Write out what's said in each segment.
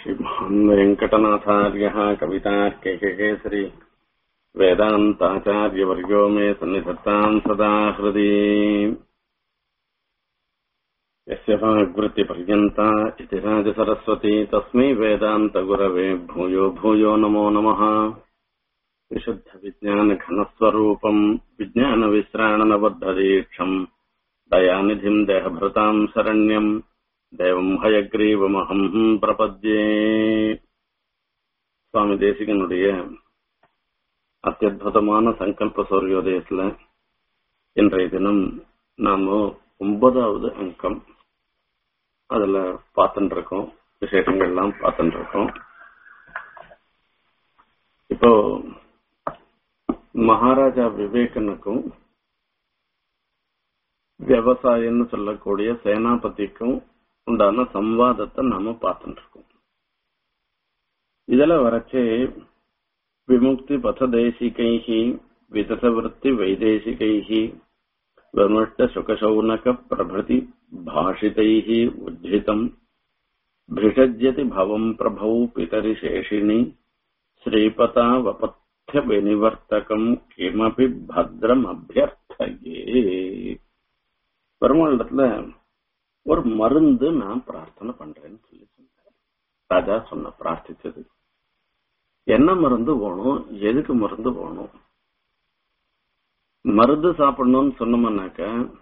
श्रीमहान् वेङ्कटनाथार्यः कवितार्केकेसरी वेदान्ताचार्यवर्यो मे सन्निधत्ताम् सदा हृदि यस्य वाग्वृत्तिपर्यन्ता इति राजसरस्वती तस्मै वेदान्तगुरवे भूयो भूयो नमो नमः विशुद्धविज्ञानघनस्वरूपम् विज्ञानविश्राणनबद्धदीक्षम् दयानिधिम् देहभृताम् शरण्यम् தேவம் ஹயக்ரீவமகம் பிரபத்யே சுவாமி தேசிகனுடைய அத்தியுதமான சங்கல்ப சௌரியோதயத்துல இன்றைய தினம் நாம ஒன்பதாவது அங்கம் அதுல பார்த்துட்டு இருக்கோம் விசேஷங்கள்லாம் பார்த்துட்டு இருக்கோம் இப்போ மகாராஜா விவேகனுக்கும் விவசாயம்னு சொல்லக்கூடிய சேனாபதிக்கும் உண்டான சம்வாதத்தை நாம பார்த்துட்டு இருக்கோம் இதுல வரைச்சே விமுக்தி பததேசிகைஹி விதசவருத்தி வைதேசிகைஹி விமர்ஷ்ட சுகசௌனக பிரபதி பாஷிதைஹி உஜ்ஜிதம் भिषज्यति भवम् प्रभौ पितरिशेषिणि श्रीपतावपथ्य विनिवर्तकम् किमपि भद्रमभ्यर्थये பெருமாளிடத்துல ஒரு மருந்து நான் பிரார்த்தனை பண்றேன்னு சொல்லி சொன்னேன் ராஜா சொன்ன பிரார்த்திச்சது என்ன மருந்து வேணும் எதுக்கு மருந்து வேணும் மருந்து சாப்பிடணும்னு சொன்னோம்னாக்க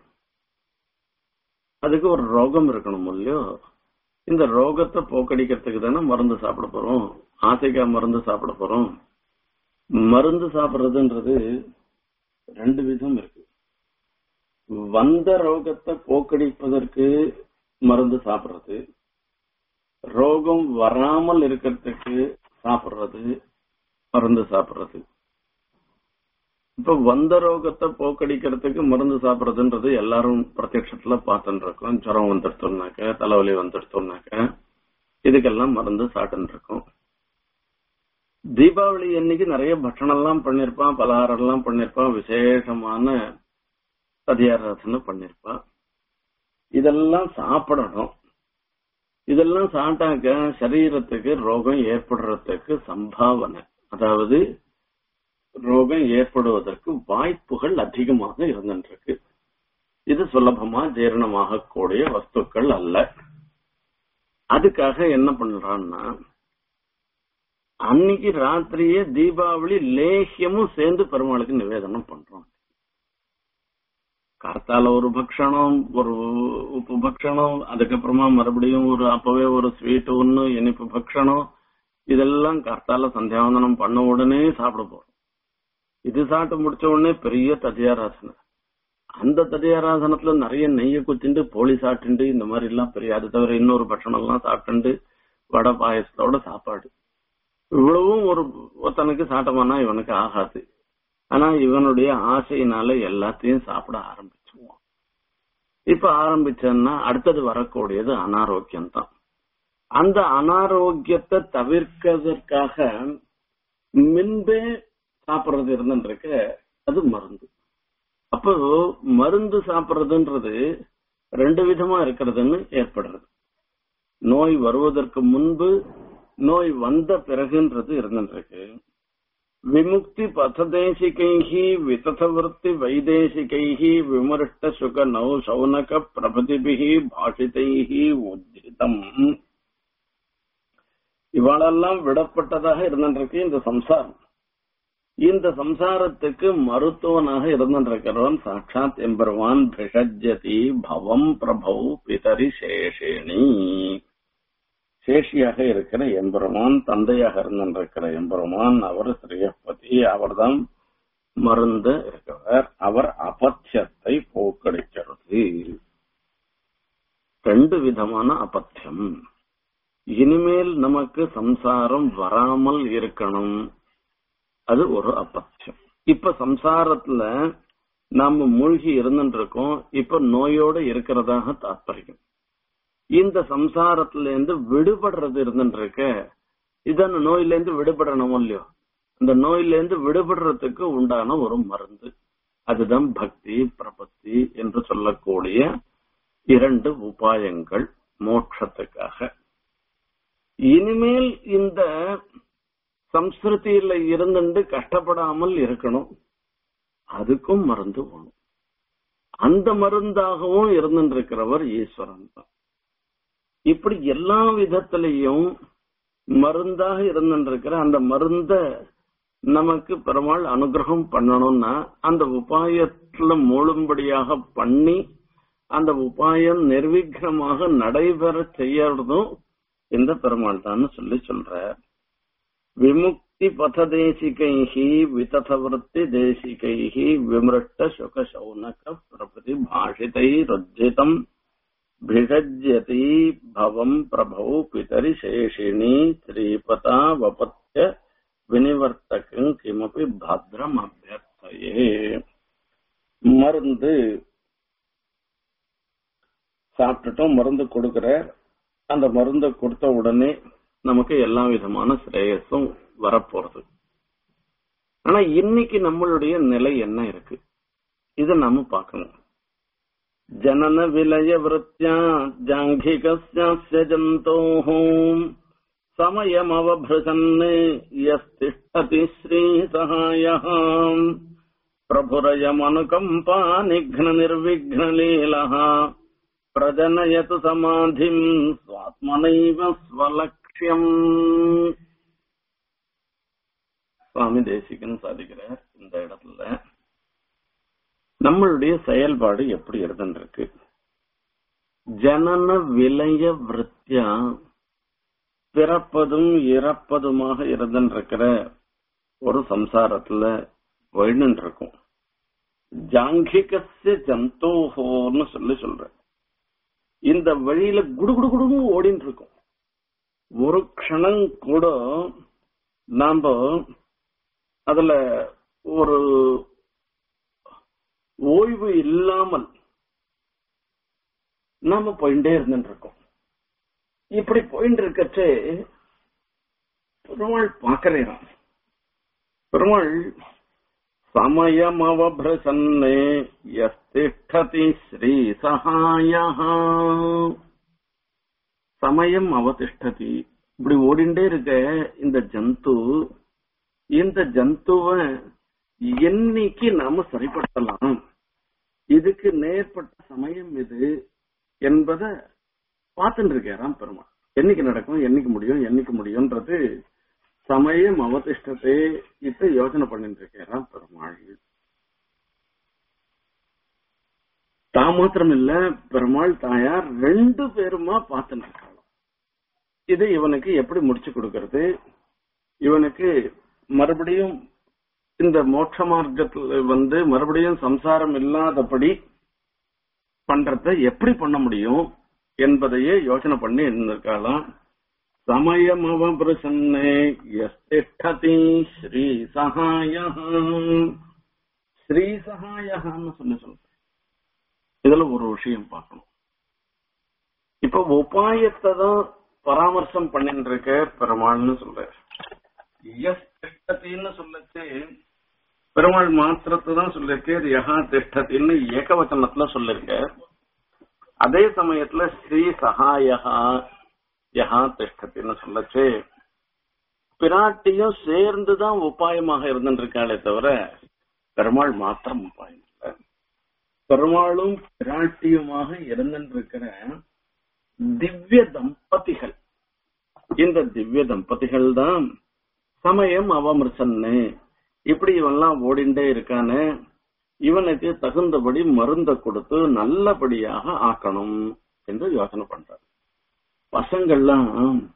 அதுக்கு ஒரு ரோகம் இருக்கணும் இல்லையோ இந்த ரோகத்தை போக்கடிக்கிறதுக்கு தானே மருந்து சாப்பிட போறோம் ஆசைக்கா மருந்து சாப்பிட போறோம் மருந்து சாப்பிடுறதுன்றது ரெண்டு விதம் இருக்கு வந்த ரோகத்தை போக்கடிப்பதற்கு மருந்து சாப்பிடுறது ரோகம் வராமல் இருக்கிறதுக்கு சாப்பிடுறது மருந்து சாப்பிடுறது இப்ப வந்த ரோகத்தை போக்கடிக்கிறதுக்கு மருந்து சாப்பிடுறதுன்றது எல்லாரும் பிரத்யட்சத்துல பார்த்துட்டு இருக்கோம் ஜுரம் வந்துடுத்தோம்னாக்க தலைவலி வந்துடுத்தோம்னாக்க இதுக்கெல்லாம் மருந்து சாப்பிட்டு இருக்கோம் தீபாவளி அன்னைக்கு நிறைய பட்சணம் எல்லாம் பண்ணிருப்பான் பலகாரம் எல்லாம் பண்ணிருப்பான் விசேஷமான சதியாராதனை பண்ணிருப்பா இதெல்லாம் சாப்பிடணும் இதெல்லாம் சாப்பிட்டாக்க சரீரத்துக்கு ரோகம் ஏற்படுறதுக்கு சம்பாவனை அதாவது ரோகம் ஏற்படுவதற்கு வாய்ப்புகள் அதிகமாக இருந்துருக்கு இது சுலபமா ஜீரணமாக கூடிய வஸ்துக்கள் அல்ல அதுக்காக என்ன பண்றான்னா அன்னைக்கு ராத்திரியே தீபாவளி லேகியமும் சேர்ந்து பெருமாளுக்கு நிவேதனம் பண்றோம் கார்த்தால ஒரு பக்ஷணம் ஒரு உப்பு பக்ஷணம் அதுக்கப்புறமா மறுபடியும் ஒரு அப்பவே ஒரு ஸ்வீட் ஒண்ணு இனிப்பு பக்ஷணம் இதெல்லாம் கார்த்தால சந்தியாவந்தனம் பண்ண உடனே சாப்பிட போறோம் இது சாப்பிட்டு முடிச்ச உடனே பெரிய ததியாராசனை அந்த ததியாராசனத்துல நிறைய நெய்ய குத்திண்டு போலி சாப்பிட்டுண்டு இந்த மாதிரி எல்லாம் பெரிய அது தவிர இன்னொரு பட்சணம் எல்லாம் சாப்பிட்டுண்டு வடை பாயசத்தோட சாப்பாடு இவ்வளவும் ஒரு ஒருத்தனுக்கு சாட்டமானா இவனுக்கு ஆகாது ஆனா இவனுடைய ஆசையினால எல்லாத்தையும் சாப்பிட ஆரம்பிச்சுவான் இப்ப ஆரம்பிச்சன்னா அடுத்தது வரக்கூடியது அனாரோக்கியம் தான் அந்த அனாரோக்கியத்தை தவிர்க்கிறதுக்காக முன்பே சாப்பிடுறது இருந்துருக்க அது மருந்து அப்போ மருந்து சாப்பிடுறதுன்றது ரெண்டு விதமா இருக்கிறதுன்னு ஏற்படுறது நோய் வருவதற்கு முன்பு நோய் வந்த பிறகுன்றது இருந்துருக்கு விமுக்தி பததேசிகைः விதசவருத்தி வைதேசிகைः விமருஷ்ட சுக நௌ சௌனக பிரபதிபிः பாஷிதைः உஜ்ஜிதம் இவாளெல்லாம் விடப்பட்டதாக இருந்திருக்கு இந்த சம்சாரம் இந்த சம்சாரத்துக்கு மருத்துவனாக இருந்திருக்கிறவன் சாட்சாத் எம்பெருவான் பிஷஜதி பவம் பிரபௌ பிதரி சேஷேணி சேஷியாக இருக்கிற எம்பெருமான் தந்தையாக இருந்திருக்கிற எம்பெருமான் அவர் ஸ்ரீயப்பதி அவர்தான் மருந்து இருக்கிறவர் அவர் அபத்தியத்தை போக்கடிக்கிறது ரெண்டு விதமான அபத்தியம் இனிமேல் நமக்கு சம்சாரம் வராமல் இருக்கணும் அது ஒரு அபத்தியம் இப்ப சம்சாரத்துல நாம மூழ்கி இருந்துட்டு இருக்கோம் இப்ப நோயோட இருக்கிறதாக தாற்பயம் இந்த சம்சாரத்துல இருந்து விடுபடுறது இருந்துருக்க இதான நோயில இருந்து விடுபடணும் இல்லையோ இந்த நோயில இருந்து விடுபடுறதுக்கு உண்டான ஒரு மருந்து அதுதான் பக்தி பிரபத்தி என்று சொல்லக்கூடிய இரண்டு உபாயங்கள் மோட்சத்துக்காக இனிமேல் இந்த சம்ஸ்கிருதியில இருந்துட்டு கஷ்டப்படாமல் இருக்கணும் அதுக்கும் மருந்து வேணும் அந்த மருந்தாகவும் இருந்துருக்கிறவர் ஈஸ்வரன் தான் இப்படி எல்லா விதத்திலையும் மருந்தாக இருந்துருக்கிற அந்த மருந்த நமக்கு பெருமாள் அனுகிரகம் பண்ணணும்னா அந்த உபாயத்துல மூழும்படியாக பண்ணி அந்த உபாயம் நிர்விக்னமாக நடைபெற செய்யறதும் இந்த பெருமாள் தான் சொல்லி சொல்ற விமுக்தி பததேசிகைஹி விததவருத்தி தேசிகைஹி விமிருஷ்ட சுக சௌனக பிரபதி பாஷிதை ருஜிதம் भिषज्यति भवम् प्रभौ पितरि शेषिणी श्रीपता वपत्य வினிவர்த்தகம் கிமபி பத்ரம் அபியர்த்தையே மருந்து சாப்பிட்டுட்டோம் மருந்து கொடுக்கிற அந்த மருந்தை கொடுத்த உடனே நமக்கு எல்லா விதமான ஸ்ரேயஸும் வரப்போறது ஆனா இன்னைக்கு நம்மளுடைய நிலை என்ன இருக்கு இத நாம பார்க்கணும் ஜனன விலய விருத்தியா ஜாங்கிகஸ்ய ஜந்தோः समयमवभृशन् यस्तिष्ठति श्रीसहायः प्रभुरयमनुकम्पा निघ्ननिर्विघ्नलीलः प्रजनयतु समाधिम् स्वात्मनैव स्वलक्ष्यम् சுவாமி தேசிகன் சாதிக்கிறார் இந்த இடத்துல நம்மளுடைய செயல்பாடு எப்படி இருந்துருக்கு ஜனன விலய விருத்தியா பிறப்பதும் இறப்பதுமாக இருந்துருக்கிற ஒரு சம்சாரத்துல போயின்னு இருக்கும் ஜாங்கிகசிய ஜந்தோஹோன்னு சொல்லி சொல்ற இந்த வழியில குடு குடு குடுன்னு ஓடின்னு இருக்கும் ஒரு க்ஷணம் கூட நாம அதுல ஒரு ஓய்வு இல்லாமல் நாம போயிட்டே இருந்துட்டு இருக்கோம் இப்படி போயிட்டு இருக்கச்சே பெருமாள் பாக்கறான் பெருமாள் சமயம் அவபிரசன்னே யஸ்திஷ்டதி ஸ்ரீ சகாய சமயம் அவதிஷ்டதி இப்படி ஓடிண்டே இருக்க இந்த ஜந்து இந்த ஜந்துவ என்னைக்கு நாம சரிப்படுத்தலாம் இதுக்கு நேர்பட்ட சமயம் இது என்பதை பார்த்துட்டு இருக்காராம் பெருமாள் என்னைக்கு நடக்கும் என்னைக்கு முடியும் என்னைக்கு முடியும்ன்றது சமயம் அவதிஷ்டத்தை இப்ப யோசனை பண்ணிட்டு இருக்காராம் பெருமாள் தான் மாத்திரம் இல்ல பெருமாள் தாயார் ரெண்டு பேருமா பார்த்துட்டு இருக்காங்க இது இவனுக்கு எப்படி முடிச்சு கொடுக்கறது இவனுக்கு மறுபடியும் இந்த மோட்ச மார்க்கத்துல வந்து மறுபடியும் சம்சாரம் இல்லாதபடி பண்றத எப்படி பண்ண முடியும் என்பதையே யோசனை பண்ணி இருந்திருக்கலாம் சமயம் அவபிரசன்னே யஸ்திஷ்டதி ஸ்ரீ சகாய ஸ்ரீ சகாயன்னு சொல்லி சொல்ற இதுல ஒரு விஷயம் பார்க்கணும் இப்ப உபாயத்தை தான் பராமர்சம் பண்ணிட்டு இருக்க பெருமாள்னு சொல்ற எஸ் திஷ்டத்தின்னு சொல்லச்சு பெருமாள் மாத்திரத்தை தான் சொல்லிருக்கார் யஹா திஷ்டத்தின்னு ஏகவச்சனத்துல சொல்லிருக்கார் அதே சமயத்துல ஸ்ரீ சகாயகா யஹா திஷ்டத்தின்னு சொல்லச்சு பிராட்டியும் சேர்ந்துதான் உபாயமாக இருந்துருக்காளே தவிர பெருமாள் மாத்திரம் உபாயம் இல்ல பெருமாளும் பிராட்டியுமாக இருந்துருக்கிற திவ்ய தம்பதிகள் இந்த திவ்ய தம்பதிகள் தான் சமயம் அவமிருசன்னு இப்படி இவன்லாம் ஓடிண்டே இருக்கானே இவனுக்கு தகுந்தபடி மருந்த கொடுத்து நல்லபடியாக ஆக்கணும் என்று யோசனை பண்றார் பசங்கள்லாம்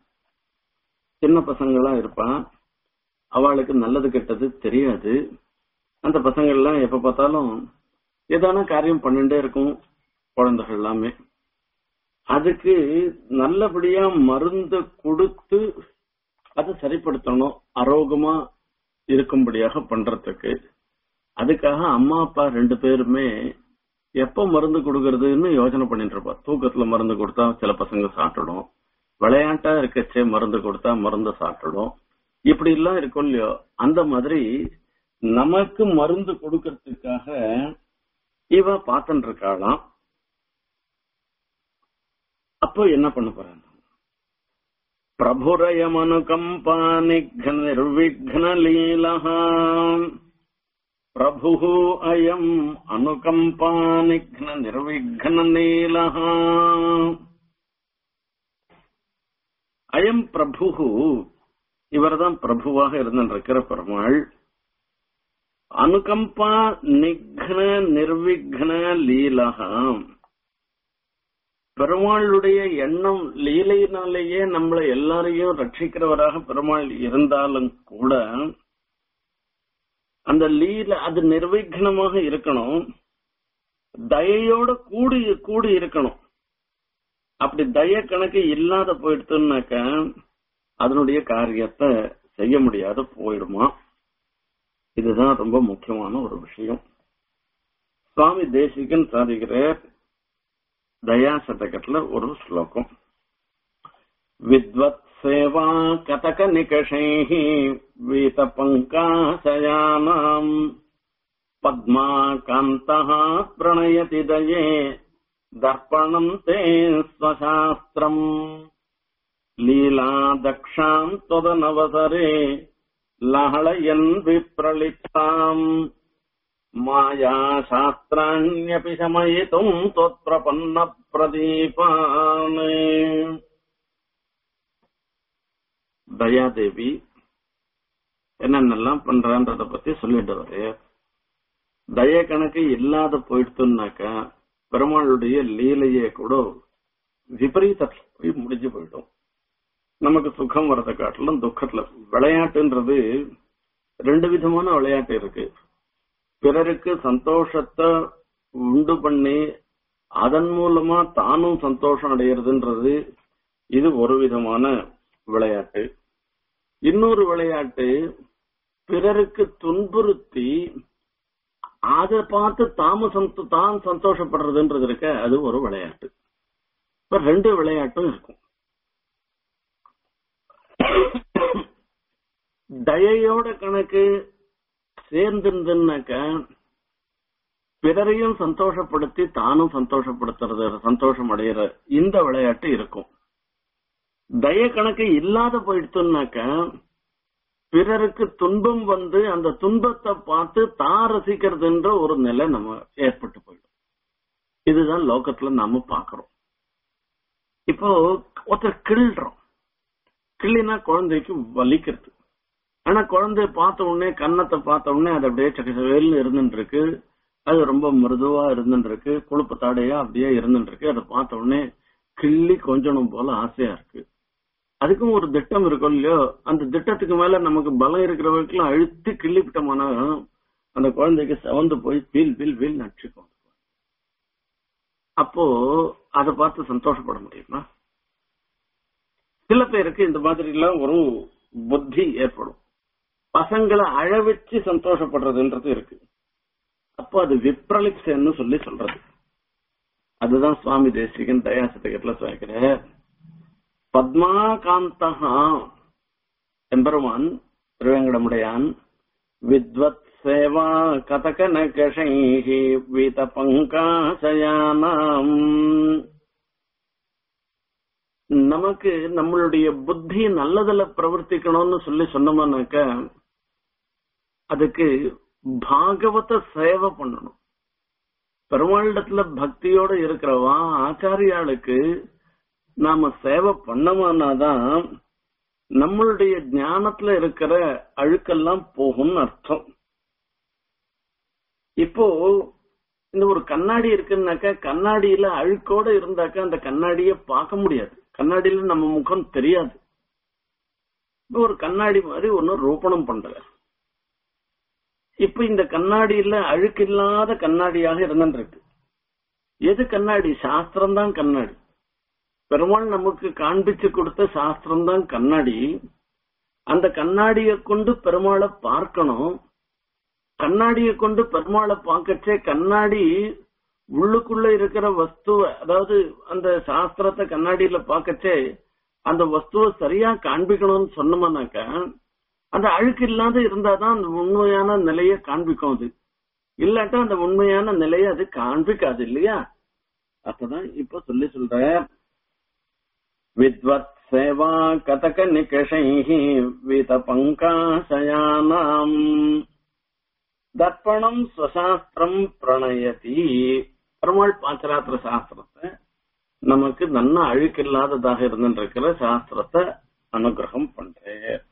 சின்ன பசங்கள்லாம் இருப்பான் அவளுக்கு நல்லது கெட்டது தெரியாது அந்த பசங்கள்லாம் எப்ப பார்த்தாலும் ஏதான காரியம் பண்ணிட்டே இருக்கும் குழந்தைகள் எல்லாமே அதுக்கு நல்லபடியா மருந்து கொடுத்து அதை சரிப்படுத்தணும் அரோகமா இருக்கும்படியாக பண்றதுக்கு அதுக்காக அம்மா அப்பா ரெண்டு பேருமே எப்ப மருந்து கொடுக்கறதுன்னு யோசனை பண்ணிட்டு இருப்பா தூக்கத்துல மருந்து கொடுத்தா சில பசங்க சாப்பிட்டுடும் விளையாட்டா இருக்கச்சே மருந்து கொடுத்தா மருந்து சாப்பிட்டுடும் இப்படி எல்லாம் இருக்கும் இல்லையோ அந்த மாதிரி நமக்கு மருந்து கொடுக்கறதுக்காக இவ பார்த்துட்டு இருக்காளாம் அப்போ என்ன பண்ண போறாங்க प्रभुरयमनुकम्पा निर्विघ्नलीलः प्रभुः अयम् अनुकम्पा निर्विघ्नलीलः அயம் பிரபு இவர்தான் பிரபுவாக இருந்திருக்கிற பெருமாள் அனுகம்பா நிக்ன நிர்விக்ன லீலகா பெருமாளுடைய எண்ணம் லீலையினாலேயே நம்மளை எல்லாரையும் ரட்சிக்கிறவராக பெருமாள் இருந்தாலும் கூட அந்த லீல அது நிர்விக்னமாக இருக்கணும் தயையோட கூடி கூடி இருக்கணும் அப்படி தய கணக்கு இல்லாத போயிடுத்துனாக்க அதனுடைய காரியத்தை செய்ய முடியாத போயிடுமா இதுதான் ரொம்ப முக்கியமான ஒரு விஷயம் சுவாமி தேசிகன் சாதிக்கிற தயா சதகத்துல ஒரு ஸ்லோகம் வித்வத் சேவா கதக நிகஷைः வீத பங்காசயானாம் பத்மா காந்தः பிரணயதி தயே தர்ப்பணம் தே ஸ்வசாஸ்திரம் லீலா தக்ஷாம் தொதனவசரே லஹளயன் விப்ரலிப்தாம் மாயா சாஸ்திராண்யபி சமயித்தும் தொத்பிரபன்ன பிரதீபான் தயாதேவி என்னென்னலாம் பண்றான்றத பத்தி சொல்லிட்டு வரே தய கணக்கு இல்லாத போயிடுத்துனாக்கா பெருமாளுடைய லீலையே கூட விபரீதத்துல போய் முடிஞ்சு போயிடும் நமக்கு சுகம் வரத காட்டிலும் துக்கத்துல விளையாட்டுன்றது ரெண்டு விதமான விளையாட்டு இருக்கு பிறருக்கு சந்தோஷத்தை உண்டு பண்ணி அதன் மூலமா தானும் சந்தோஷம் அடையிறதுன்றது இது ஒரு விதமான விளையாட்டு இன்னொரு விளையாட்டு பிறருக்கு துன்புறுத்தி அதை பார்த்து தாம சந்தோ தான் சந்தோஷப்படுறதுன்றது இருக்க அது ஒரு விளையாட்டு இப்ப ரெண்டு விளையாட்டும் இருக்கும் தயையோட கணக்கு சேர்ந்திருந்துன்னாக்க பிறரையும் சந்தோஷப்படுத்தி தானும் சந்தோஷப்படுத்துறது சந்தோஷம் அடையிற இந்த விளையாட்டு இருக்கும் தய கணக்கு இல்லாத போயிடுத்துனாக்க பிறருக்கு துன்பம் வந்து அந்த துன்பத்தை பார்த்து தான் ரசிக்கிறதுன்ற ஒரு நிலை நம்ம ஏற்பட்டு போயிடும் இதுதான் லோகத்துல நாம பாக்குறோம் இப்போ ஒருத்தர் கிள்றோம் கிள்ளினா குழந்தைக்கு வலிக்கிறது ஆனா குழந்தைய பார்த்த உடனே கன்னத்தை பார்த்த உடனே அது அப்படியே சக்கசவேல்னு இருந்துட்டு இருக்கு அது ரொம்ப மிருதுவா இருந்துட்டு இருக்கு கொழுப்பு தாடையா அப்படியே இருந்துட்டு இருக்கு அதை பார்த்த உடனே கிள்ளி கொஞ்சணும் போல ஆசையா இருக்கு அதுக்கும் ஒரு திட்டம் இருக்கும் இல்லையோ அந்த திட்டத்துக்கு மேல நமக்கு பலம் இருக்கிற வரைக்கும் அழுத்தி கிள்ளிவிட்டோம்னா அந்த குழந்தைக்கு செவந்து போய் பீல் பீல் பீல் நடிச்சுக்கும் அப்போ அதை பார்த்து சந்தோஷப்பட முடியுமா சில பேருக்கு இந்த மாதிரி எல்லாம் ஒரு புத்தி ஏற்படும் பசங்களை அழ வச்சு சந்தோஷப்படுறதுன்றது இருக்கு அப்போ அது விப்ரலிப்சன்னு சொல்லி சொல்றது அதுதான் சுவாமி தேசிகன் தயாசதகத்துல சொல்லிக்கிற பத்மாகாந்தகா எம்பெருமான் திருவேங்கடமுடையான் வித்வத் சேவா கதக நகஷைஹி வீத பங்காசயானாம் நமக்கு நம்மளுடைய புத்தி நல்லதுல பிரவர்த்திக்கணும்னு சொல்லி சொன்னோம்னாக்க அதுக்கு பாகவத சேவை பண்ணணும் பெருமாளிடத்துல பக்தியோட இருக்கிறவா ஆச்சாரியாளுக்கு நாம சேவை பண்ணமானாதான் நம்மளுடைய ஞானத்துல இருக்கிற அழுக்கெல்லாம் போகும்னு அர்த்தம் இப்போ இந்த ஒரு கண்ணாடி இருக்குன்னாக்கா கண்ணாடியில அழுக்கோட இருந்தாக்கா அந்த கண்ணாடிய பார்க்க முடியாது கண்ணாடியில நம்ம முகம் தெரியாது இப்ப ஒரு கண்ணாடி மாதிரி ஒன்னு ரூபணம் பண்ற இப்ப இந்த கண்ணாடியில அழுக்கு இல்லாத கண்ணாடியாக இருந்துருக்கு எது கண்ணாடி சாஸ்திரம் தான் கண்ணாடி பெருமாள் நமக்கு காண்பிச்சு கொடுத்த சாஸ்திரம் தான் கண்ணாடி அந்த கண்ணாடியை கொண்டு பெருமாளை பார்க்கணும் கண்ணாடியை கொண்டு பெருமாளை பார்க்கச்சே கண்ணாடி உள்ளுக்குள்ள இருக்கிற வஸ்துவ அதாவது அந்த சாஸ்திரத்தை கண்ணாடியில பார்க்கச்சே அந்த வஸ்துவ சரியா காண்பிக்கணும்னு சொன்னோம்னாக்கா அந்த அழுக்கு இல்லாத இருந்தாதான் அந்த உண்மையான நிலைய காண்பிக்கும் அது இல்லாட்டா அந்த உண்மையான நிலையை அது காண்பிக்காது இல்லையா அப்பதான் இப்ப சொல்லி சொல்ற வித்வத் சேவா கதக நிகஷைः வீதபங்காசயானாம் தர்ப்பணம் ஸ்வசாஸ்திரம் பிரணயதி பெருமாள் பாஞ்சராத்திர சாஸ்திரத்தை நமக்கு நன்ன அழுக்கில்லாததாக இருந்துருக்கிற சாஸ்திரத்தை அனுகிரகம் பண்றேன்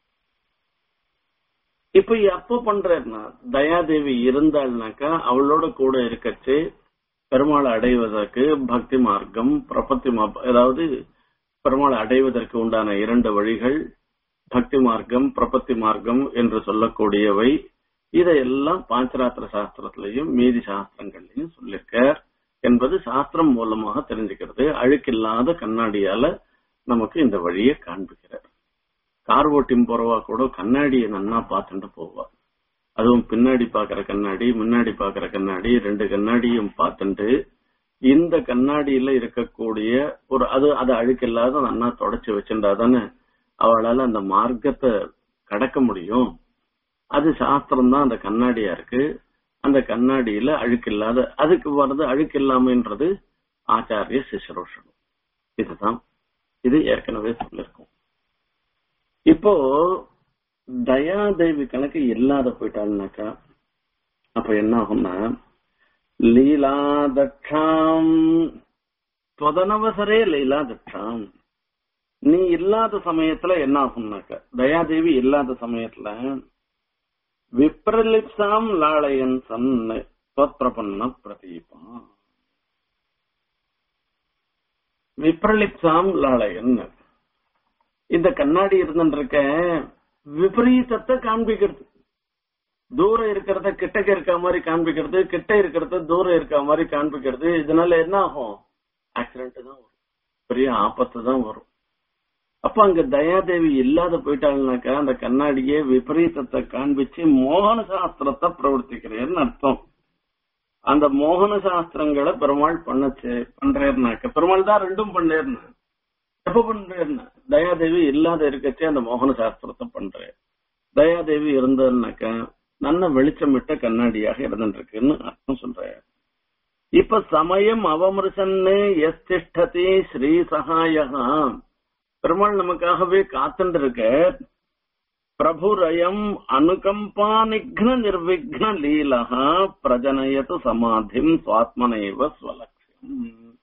இப்ப எப்ப பண்றேன்னா தயாதேவி இருந்தாள்னாக்கா அவளோட கூட இருக்கச்சு பெருமாளை அடைவதற்கு பக்தி மார்க்கம் பிரபத்தி மா- அதாவது பெருமாளை அடைவதற்கு உண்டான இரண்டு வழிகள் பக்தி மார்க்கம் பிரபத்தி மார்க்கம் என்று சொல்லக்கூடியவை இதையெல்லாம் பாஞ்சராத்திர சாஸ்திரத்திலையும் மீதி சாஸ்திரங்கள்லயும் சொல்லியிருக்கார் என்பது சாஸ்திரம் மூலமாக தெரிஞ்சுக்கிறது அழுக்கில்லாத கண்ணாடியால நமக்கு இந்த வழியை காண்பிக்கிறார் கார் ஓட்டின் போறவா கூட கண்ணாடியை நன்னா பார்த்துட்டு போவா அதுவும் பின்னாடி பாக்குற கண்ணாடி முன்னாடி பாக்குற கண்ணாடி ரெண்டு கண்ணாடியும் பார்த்துட்டு இந்த கண்ணாடியில இருக்கக்கூடிய ஒரு அது அது அழுக்கில்லாத நன்னா தொடச்சு வச்சுட்டா தானே அவளால அந்த மார்க்கத்தை கடக்க முடியும் அது சாஸ்திரம் தான் அந்த கண்ணாடியா இருக்கு அந்த கண்ணாடியில அழுக்கில்லாத அதுக்கு வர்றது அழுக்கில்லாமன்றது ஆச்சாரிய சிசரோஷனம் இதுதான் இது ஏற்கனவே சொல்லிருக்கோம் இப்போ தயாதேவி கணக்கு இல்லாத போயிட்டாள்னாக்கா அப்ப என்ன ஆகும்னா லீலா தட்சாம் தொதனவசரே லீலா தட்சாம் நீ இல்லாத சமயத்துல என்ன ஆகும்னாக்கா தயாதேவி இல்லாத சமயத்துல விப்ரலிப்சாம் லாளையன் சன் பிரபன்ன பிரதீபா விப்ரலிப்சாம் லாளையன் இந்த கண்ணாடி இருந்துருக்க விபரீதத்தை காண்பிக்கிறது தூரம் இருக்கிறத கிட்டக்க இருக்க மாதிரி காண்பிக்கிறது கிட்ட இருக்கிறத தூரம் இருக்க மாதிரி காண்பிக்கிறது இதனால என்ன ஆகும் ஆக்சிடென்ட் தான் வரும் பெரிய ஆபத்து தான் வரும் அப்ப அங்க தயாதேவி இல்லாத போயிட்டாங்கனாக்கா அந்த கண்ணாடியே விபரீதத்தை காண்பிச்சு மோகன சாஸ்திரத்தை பிரவர்த்திக்கிறேன்னு அர்த்தம் அந்த மோகன சாஸ்திரங்களை பெருமாள் பண்ணச்சு பண்றேன்னாக்க பெருமாள் தான் ரெண்டும் பண்ணேர்னா எப்ப பண்றேன்னா தயாதேவி இல்லாத இருக்கச்சே அந்த மோகன சாஸ்திரத்தை பண்றேன் தயாதேவி இருந்ததுனாக்கா நல்ல வெளிச்சமிட்ட கண்ணாடியாக இருந்துருக்குன்னு அர்த்தம் சொல்றேன் இப்ப சமயம் அவமிருசன்னு எஸ் திஷ்டதி ஸ்ரீ சகாயகா பெருமாள் நமக்காகவே காத்துட்டு இருக்க பிரபுரயம் அனுகம்பா நிக்ன நிர்விக்ன லீலகா பிரஜனயது சமாதிம் சுவாத்மனைவ ஸ்வலட்சியம்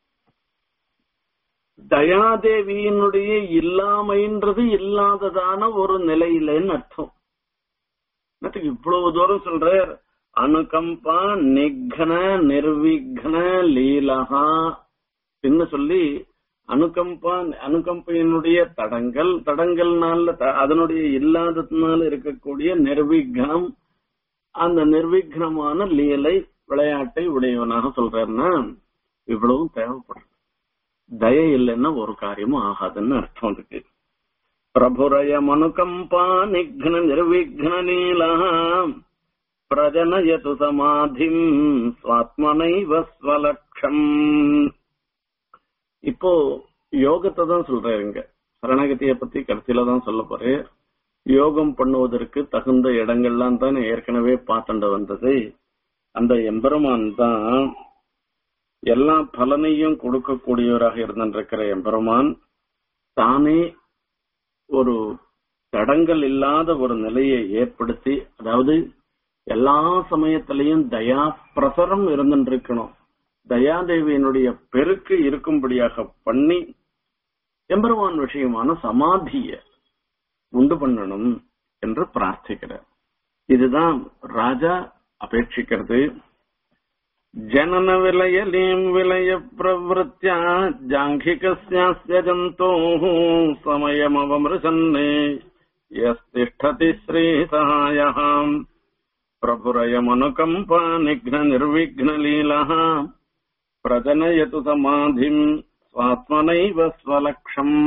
தயாதேவியினுடைய இல்லாமைன்றது இல்லாததான ஒரு நிலையிலன்னு அர்த்தம் என்னத்துக்கு இவ்வளவு தூரம் சொல்றார் அனுகம்பா நிக்ன நிர்விக்ன லீலகா என்ன சொல்லி அனுகம்பா அனுகம்பையினுடைய தடங்கள் தடங்கள்னால த- அதனுடைய இல்லாததுனால இருக்கக்கூடிய நிர்விக்னம் அந்த நிர்விக்னமான லீலை விளையாட்டை உடையவனாக சொல்றாருன்னா இவ்வளவும் தேவைப்படுது தய இல்லைன்னா ஒரு காரியமும் ஆகாதுன்னு அர்த்தம் இருக்கு பிரபுரயம் அனுகம்பா நிக்ன நிர்விக்ன நீலா பிரஜனயது சமாதிம் சுவாத்மனைவ ஸ்வலட்சம் இப்போ யோகத்தை தான் சொல்றாருங்க சரணகதியை பத்தி கடைசியில தான் சொல்ல போறேன் யோகம் பண்ணுவதற்கு தகுந்த இடங்கள்லாம் தான் ஏற்கனவே பார்த்துண்டு வந்தது அந்த எம்பெருமான் தான் எல்லா பலனையும் கொடுக்கக்கூடியவராக இருந்திருக்கிற எம்பெருமான் தானே ஒரு தடங்கள் இல்லாத ஒரு நிலையை ஏற்படுத்தி அதாவது எல்லா சமயத்திலையும் தயா பிரசரம் இருந்துருக்கணும் தயாதேவியினுடைய பெருக்கு இருக்கும்படியாக பண்ணி எம்பெருமான் விஷயமான சமாதிய உண்டு பண்ணணும் என்று பிரார்த்திக்கிறார் இதுதான் ராஜா அபேட்சிக்கிறது ஜனன விலயலீம் விலய பிரவருத்தியா ஜாங்கிகஸ்யாஸ்ய ஜந்தோः சமயமவமிருசன்னே யஸ்திஷ்டதி ஸ்ரீசகாயः பிரபுரயமனுகம்பா நிக்ன நிர்விக்னலீலः பிரஜனயது சமாதிம் சுவாத்மனைவ ஸ்வலக்ஷம்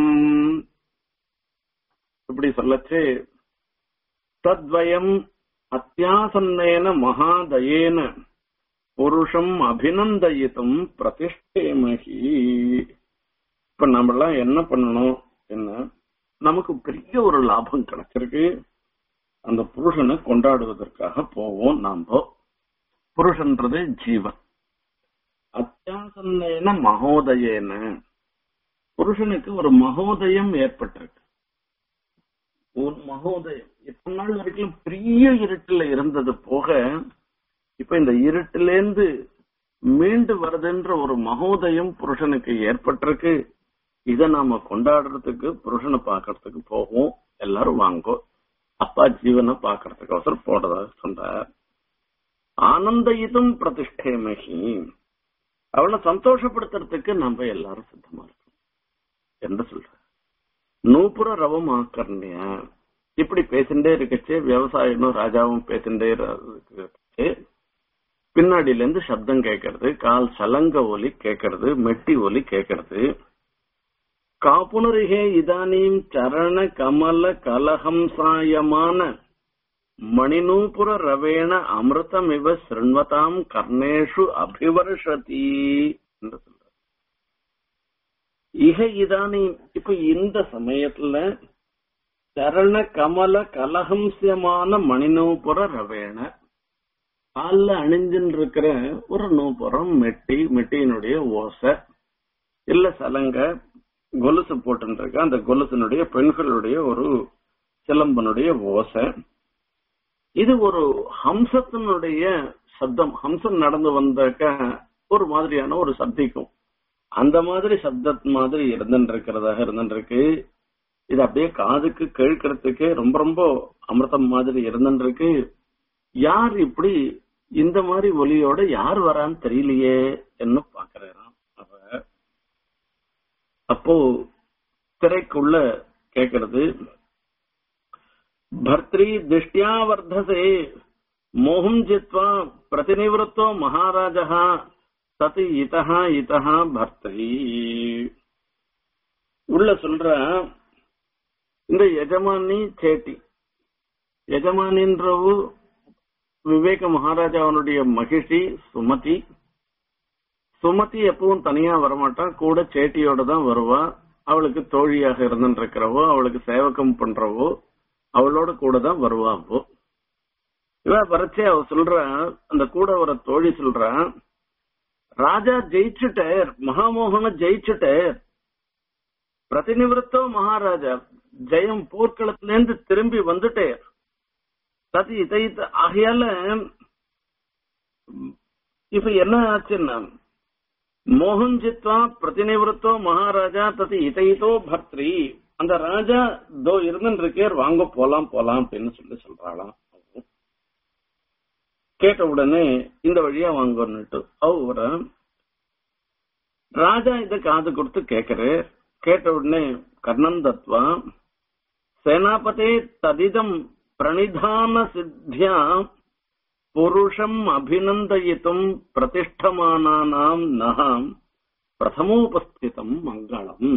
இப்படி சொல்லச்சு தத்வயம் அத்தியாசன்னேன மகாதயேன புருஷம் அபிநந்தயித்தும் பிரதிஷ்டேமகி இப்ப நம்மளாம் என்ன பண்ணணும் என்ன நமக்கு பெரிய ஒரு லாபம் கிடைச்சிருக்கு அந்த புருஷனை கொண்டாடுவதற்காக போவோம் நாம புருஷன்றது ஜீவன் அத்தியாசன்னேன மகோதயேன புருஷனுக்கு ஒரு மகோதயம் ஏற்பட்டிருக்கு ஒரு மகோதயம் இத்தனை நாள் வரைக்கும் பெரிய இருட்டுல இருந்தது போக இப்ப இந்த இருட்டிலேந்து மீண்டு வருதுன்ற ஒரு மகோதயம் புருஷனுக்கு ஏற்பட்டிருக்கு இத நாம கொண்டாடுறதுக்கு புருஷனை பாக்குறதுக்கு போவோம் எல்லாரும் வாங்கோ அப்பா ஜீவனை பாக்குறதுக்கு அவசரம் போடுறதா சொல்றார் ஆனந்தயிதும் பிரதிஷ்டேமகி அவளை சந்தோஷப்படுத்துறதுக்கு நம்ம எல்லாரும் சித்தமா இருக்கோம் என்று சொல்ற நூப்புற ரவம் ஆக்கர்ணிய இப்படி பேசிண்டே இருக்கச்சே விவசாயனும் ராஜாவும் பேசிண்டே இருக்கச்சே பின்னாடில இருந்து சப்தம் கேட்கறது கால் சலங்க ஒலி கேட்கறது மெட்டி ஒலி கேட்கறது காப்புணரிகே இதானீம் சரண கமல கலஹம்சாயமான மணிநூபுர ரவேண அமிர்தமிவ சிருண்வதாம் கர்ணேஷு அபிவர்ஷதி என்று சொல்ற இக இதானீம் இப்ப இந்த சமயத்துல சரண கமல கலஹம்சியமான மணிநூபுர ரவேண கால்ல அணிஞ்சுன்னு இருக்கிற ஒரு நூபுரம் மெட்டி மெட்டியினுடைய ஓசை இல்ல சலங்க கொலுசு போட்டு இருக்க அந்த கொலுசனுடைய பெண்களுடைய ஒரு சிலம்பனுடைய ஓசை இது ஒரு ஹம்சத்தினுடைய சப்தம் ஹம்சம் நடந்து வந்தாக்க ஒரு மாதிரியான ஒரு சப்திக்கும் அந்த மாதிரி சப்தத் மாதிரி இருந்துட்டு இருக்கிறதாக இருந்துருக்கு இது அப்படியே காதுக்கு கேட்கறதுக்கே ரொம்ப ரொம்ப அமிர்தம் மாதிரி இருந்துட்டு இருக்கு யார் இப்படி இந்த மாதிரி ஒலியோட யார் வரான்னு தெரியலையே என்ன பாக்குறாராம் அவ அப்போ திரைக்குள்ள கேக்குறது பர்த்ரி திஷ்டியா வர்த்தசே மோகம் ஜித்வா பிரதிநிவத்தோ மகாராஜா தத் இதஹா இதஹா பர்த்ரி உள்ள சொல்ற இந்த எஜமானி சேட்டி எஜமானின்றவு விவேக மகாராஜாவனுடைய மகிழ்ச்சி சுமதி சுமதி எப்பவும் தனியா வரமாட்டா கூட சேட்டியோட தான் வருவா அவளுக்கு தோழியாக இருந்துட்டு இருக்கிறவோ அவளுக்கு சேவகம் பண்றவோ அவளோட கூட தான் வருவாவோ இவ வரைச்சே அவ சொல்ற அந்த கூட வர தோழி சொல்ற ராஜா ஜெயிச்சுட்டார் மகாமோகன ஜெயிச்சுட்டார் பிரதிநிவத்தோ மகாராஜா ஜெயம் போர்க்களத்துல இருந்து திரும்பி வந்துட்டார் தது இதை ஆகையால இப்ப என்ன ஆச்சுன்னா மோகன் ஜித்வா பிரதிநிவத்தோ மகாராஜா தது இதைத்தோ பர்த்ரி அந்த ராஜா தோ இருந்துட்டு இருக்கேர் வாங்க போலாம் போலாம் அப்படின்னு சொல்லி சொல்றாளாம் கேட்ட உடனே இந்த வழியா வாங்கன்னுட்டு அவர ராஜா இத காது கொடுத்து கேக்குறாரு கேட்ட உடனே கர்ணன் தத்வா சேனாபதே ததிதம் பிரணிதான சித்தியா புருஷம் அபிநந்தயித்தும் பிரதிஷ்டமானானாம் நகாம் பிரதமோபஸ்திதம் மங்களம்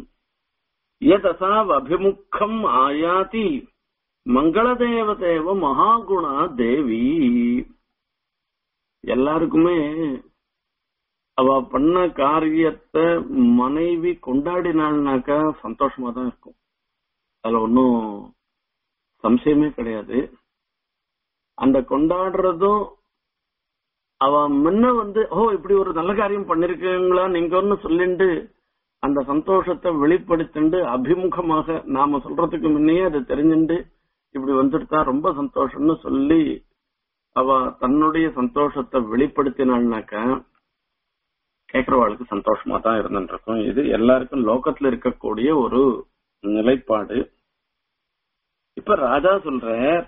யதசாவபிமுக்கம் ஆயாதி மங்களதேவதேவ மகாகுணா தேவி எல்லாருக்குமே அவ பண்ண காரியத்தை மனைவி கொண்டாடினாள்னாக்கா சந்தோஷமா தான் இருக்கும் அதுல ஒன்னும் சம்சயமே கிடையாது அந்த கொண்டாடுறதும் அவ முன்ன வந்து ஓ இப்படி ஒரு நல்ல காரியம் பண்ணிருக்கீங்களா நீங்க ஒன்னு சொல்லிண்டு அந்த சந்தோஷத்தை வெளிப்படுத்திண்டு அபிமுகமாக நாம சொல்றதுக்கு முன்னையே அதை தெரிஞ்சுண்டு இப்படி வந்துட்டா ரொம்ப சந்தோஷம்னு சொல்லி அவ தன்னுடைய சந்தோஷத்தை வெளிப்படுத்தினாள்னாக்கா கேக்குறவாளுக்கு சந்தோஷமா தான் இருந்துட்டு இருக்கும் இது எல்லாருக்கும் லோகத்துல இருக்கக்கூடிய ஒரு நிலைப்பாடு இப்ப ராஜா சொல்ற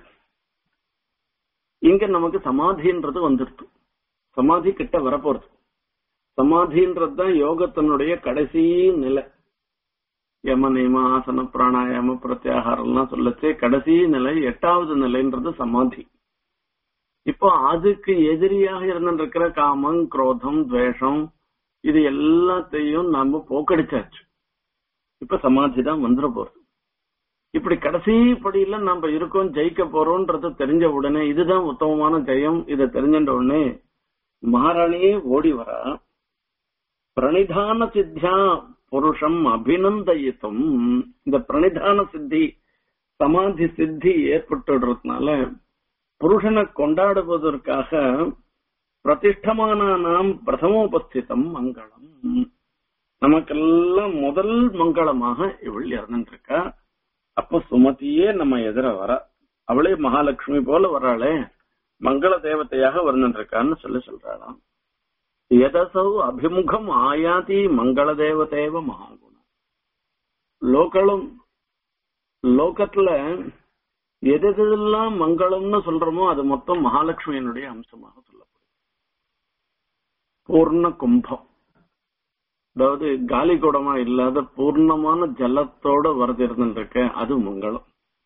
இங்க நமக்கு சமாதின்றது வந்துடுது சமாதி கிட்ட வரப்போறது சமாதின்றது தான் யோகத்தினுடைய கடைசி நிலை யம நியம ஆசன பிராணாயாம பிரத்யாகாரம்லாம் சொல்லச்சே கடைசி நிலை எட்டாவது நிலைன்றது சமாதி இப்போ அதுக்கு எதிரியாக இருந்திருக்கிற காமம் குரோதம் துவேஷம் இது எல்லாத்தையும் நாம போக்கடிச்சாச்சு இப்ப சமாதி தான் வந்துட போறது இப்படி கடைசி படியில நம்ம இருக்கோம் ஜெயிக்க போறோம்ன்றது தெரிஞ்ச உடனே இதுதான் உத்தமமான ஜெயம் இதை தெரிஞ்ச உடனே மகாராணியே ஓடி வரா பிரணிதான சித்தியா புருஷம் அபிநந்தயித்தும் இந்த பிரணிதான சித்தி சமாதி சித்தி ஏற்பட்டுடுறதுனால புருஷனை கொண்டாடுவதற்காக பிரதிஷ்டமான நாம் பிரதமோபஸ்திதம் மங்களம் நமக்கெல்லாம் முதல் மங்களமாக இவள் இறந்துட்டு இருக்கா அப்ப சுமதியே நம்ம எதிர வர அவளே மகாலட்சுமி போல வராளே மங்கள தேவதையாக வந்துருக்கான்னு சொல்லி சொல்றாளாம் எதசௌ அபிமுகம் ஆயாதி மங்கள தேவதேவ மகாகுணம் லோக்கலும் லோகத்துல எது எதெல்லாம் மங்களம்னு சொல்றோமோ அது மொத்தம் மகாலட்சுமியினுடைய அம்சமாக சொல்லப்படும் பூர்ண கும்பம் அதாவது காலி குடமா இல்லாத பூர்ணமான ஜலத்தோட வரது இருந்துருக்க அது மங்களம்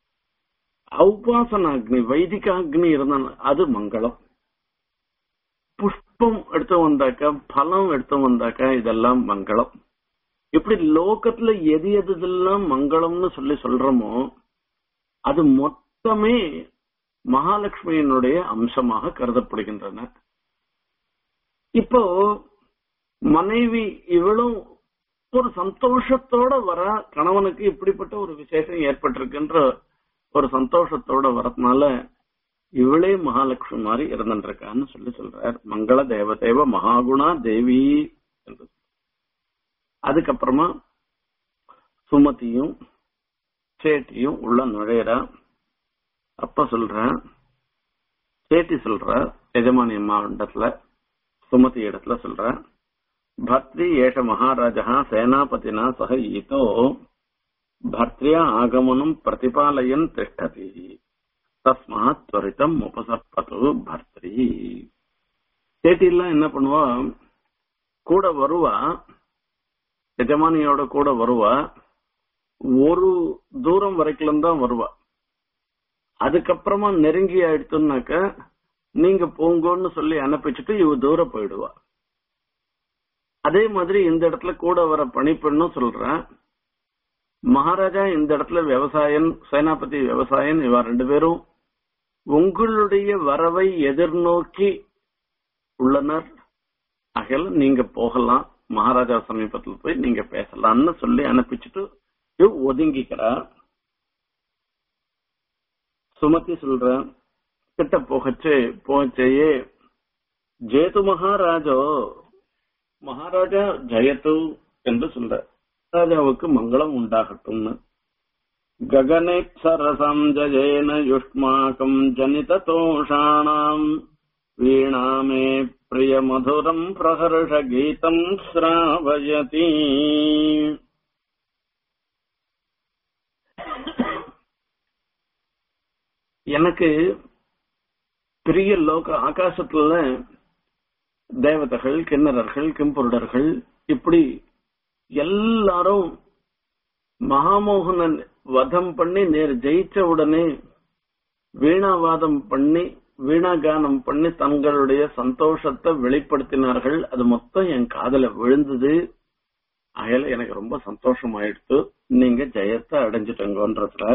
ஔபாசன அக்னி வைதிக அக்னி இருந்தா அது மங்களம் புஷ்பம் எடுத்து வந்தாக்கா பலம் எடுத்து வந்தாக்கா இதெல்லாம் மங்களம் இப்படி லோகத்துல எது எது இதெல்லாம் மங்களம்னு சொல்லி சொல்றோமோ அது மொத்தமே மகாலட்சுமியினுடைய அம்சமாக கருதப்படுகின்றன இப்போ மனைவி இவளும் ஒரு சந்தோஷத்தோட வர கணவனுக்கு இப்படிப்பட்ட ஒரு விசேஷம் ஏற்பட்டிருக்குன்ற ஒரு சந்தோஷத்தோட வரதுனால இவளே மகாலட்சுமி மாதிரி இருந்துருக்கான்னு சொல்லி சொல்றார் மங்கள தேவதேவ மகாகுணா தேவி என்று அதுக்கப்புறமா சுமதியும் சேட்டியும் உள்ள நுழையிறா அப்ப சொல்ற சேட்டி சொல்ற எஜமானி அம்மா இடத்துல சுமதி இடத்துல சொல்ற பர்த்ரி ஏஷ மகாராஜா சேனாபதினா சக ஈதோ பர்த்ரியா ஆகமனம் பிரதிபாலயன் திஷ்டதி தஸ்மாத் துவரிதம் உபசற்பது பர்த்ரி சேட்டிலாம் என்ன பண்ணுவா கூட வருவா எஜமானியோட கூட வருவா ஒரு தூரம் வரைக்கும் தான் வருவா அதுக்கப்புறமா நெருங்கி ஆயிடுத்துனாக்க நீங்க போங்கன்னு சொல்லி அனுப்பிச்சுட்டு இவ தூரம் போயிடுவா அதே மாதிரி இந்த இடத்துல கூட வர பணிப்பெண்ணும் சொல்றேன் மகாராஜா இந்த இடத்துல விவசாயன் சேனாபதி விவசாயன் இவ ரெண்டு பேரும் உங்களுடைய வரவை எதிர்நோக்கி உள்ளனர் ஆகையால நீங்க போகலாம் மகாராஜா சமீபத்துல போய் நீங்க பேசலாம்னு சொல்லி அனுப்பிச்சுட்டு இவ ஒதுங்கிக்கிறா சுமதி சொல்ற கிட்ட போகச்சு போச்சேயே ஜேது மகாராஜோ மகாராஜா ஜெயத்து என்று சொல்ற ராஜாவுக்கு மங்களம் உண்டாகட்டும்னு ககனே சரசம் ஜயேன யுஷ்மாக்கம் ஜனித தோஷாணாம் வீணாமே பிரிய மதுரம் பிரஹர்ஷ கீதம் ஸ்ராவயதி எனக்கு பெரிய லோக ஆகாசத்துல தேவதைகள் கிண்ணறர்கள் கிம்புருடர்கள் இப்படி எல்லாரும் மகாமோகனன் வதம் பண்ணி நேர் ஜெயிச்ச உடனே வீணாவாதம் பண்ணி வீணாகானம் பண்ணி தங்களுடைய சந்தோஷத்தை வெளிப்படுத்தினார்கள் அது மொத்தம் என் காதல விழுந்தது அயல எனக்கு ரொம்ப சந்தோஷம் ஆயிடுத்து நீங்க ஜெயத்தை அடைஞ்சிட்டங்கன்றதுல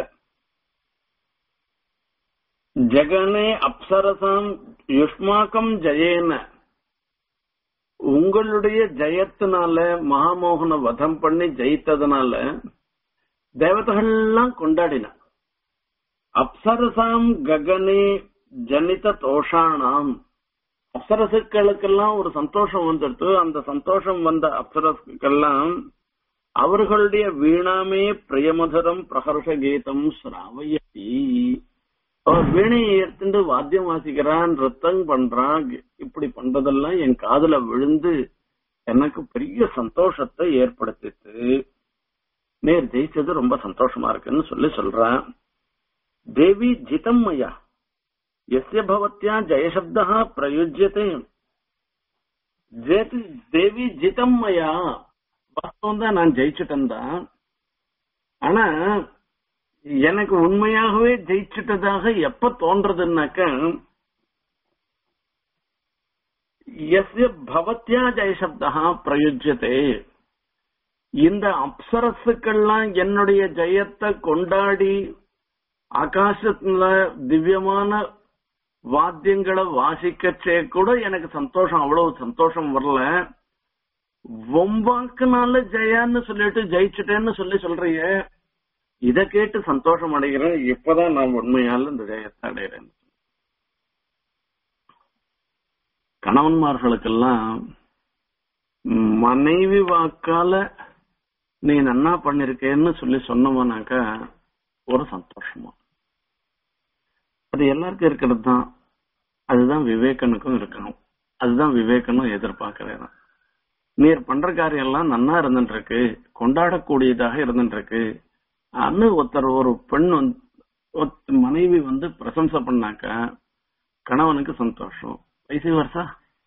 ஜெகனே அப்சரசாம் யுஷ்மாக்கம் ஜெயேன உங்களுடைய ஜெயத்தினால மகாமோகன வதம் பண்ணி ஜெயித்ததுனால தேவதைகள்லாம் கொண்டாடின அப்சரசாம் ககனே ஜனித தோஷானாம் அப்சரசுக்களுக்கெல்லாம் ஒரு சந்தோஷம் வந்துடுத்து அந்த சந்தோஷம் வந்த அப்சரசுக்கெல்லாம் அவர்களுடைய வீணாமே பிரியமதுரம் பிரகர்ஷ கீதம் ஸ்ராவயதி அவர் வீணையை எடுத்துட்டு வாத்தியம் வாசிக்கிறான் ரத்தம் பண்றான் இப்படி பண்றதெல்லாம் என் காதுல விழுந்து எனக்கு பெரிய சந்தோஷத்தை ஏற்படுத்திட்டு நேர் ஜெயிச்சது ரொம்ப சந்தோஷமா இருக்குன்னு சொல்லி சொல்றான் தேவி ஜிதம் மயா எஸ்ய பவத்யா ஜெயசப்தா பிரயுஜ்யத்தை ஜெயதி தேவி ஜிதம் மயா வாஸ்தவம் தான் நான் ஜெயிச்சுட்டேன் தான் ஆனா எனக்கு உண்மையாகவே ஜெயிச்சுட்டதாக எப்ப தோன்றதுன்னாக்க எஸ்ய பவத்யா ஜெயசப்தா பிரயுஜ்யதே இந்த அப்சரசுக்கள்லாம் என்னுடைய ஜெயத்தை கொண்டாடி ஆகாசத்துல திவ்யமான வாத்தியங்களை வாசிக்கச்சே கூட எனக்கு சந்தோஷம் அவ்வளவு சந்தோஷம் வரல ஒம்பாக்குனால ஜெயான்னு சொல்லிட்டு ஜெயிச்சுட்டேன்னு சொல்லி சொல்றிய இத கேட்டு சந்தோஷம் அடைகிறேன் இப்பதான் நான் உண்மையால இந்த ஜெயத்தை அடைகிறேன் கணவன்மார்களுக்கெல்லாம் மனைவி வாக்கால நீ நன்னா பண்ணிருக்கேன்னு சொல்லி சொன்னோம்னாக்கா ஒரு சந்தோஷமா அது எல்லாருக்கும் இருக்கிறது தான் அதுதான் விவேகனுக்கும் இருக்கணும் அதுதான் விவேகனும் எதிர்பார்க்கிறேன் நீர் பண்ற காரியம் எல்லாம் நன்னா இருந்துட்டு இருக்கு கொண்டாடக்கூடியதாக இருந்துட்டு இருக்கு அன்னு ஒருத்தர் ஒரு பெண் வந்து ஒருத்த மனைவி வந்து பிரசம்சை பண்ணாக்கா கணவனுக்கு சந்தோஷம் வயசு வருஷா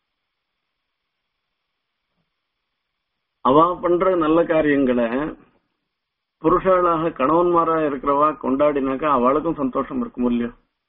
அவ பண்ற நல்ல காரியங்களை புருஷாளாக கணவன்மாரா இருக்கிறவா கொண்டாடினாக்கா அவளுக்கும் சந்தோஷம் இருக்கும் இல்லையோ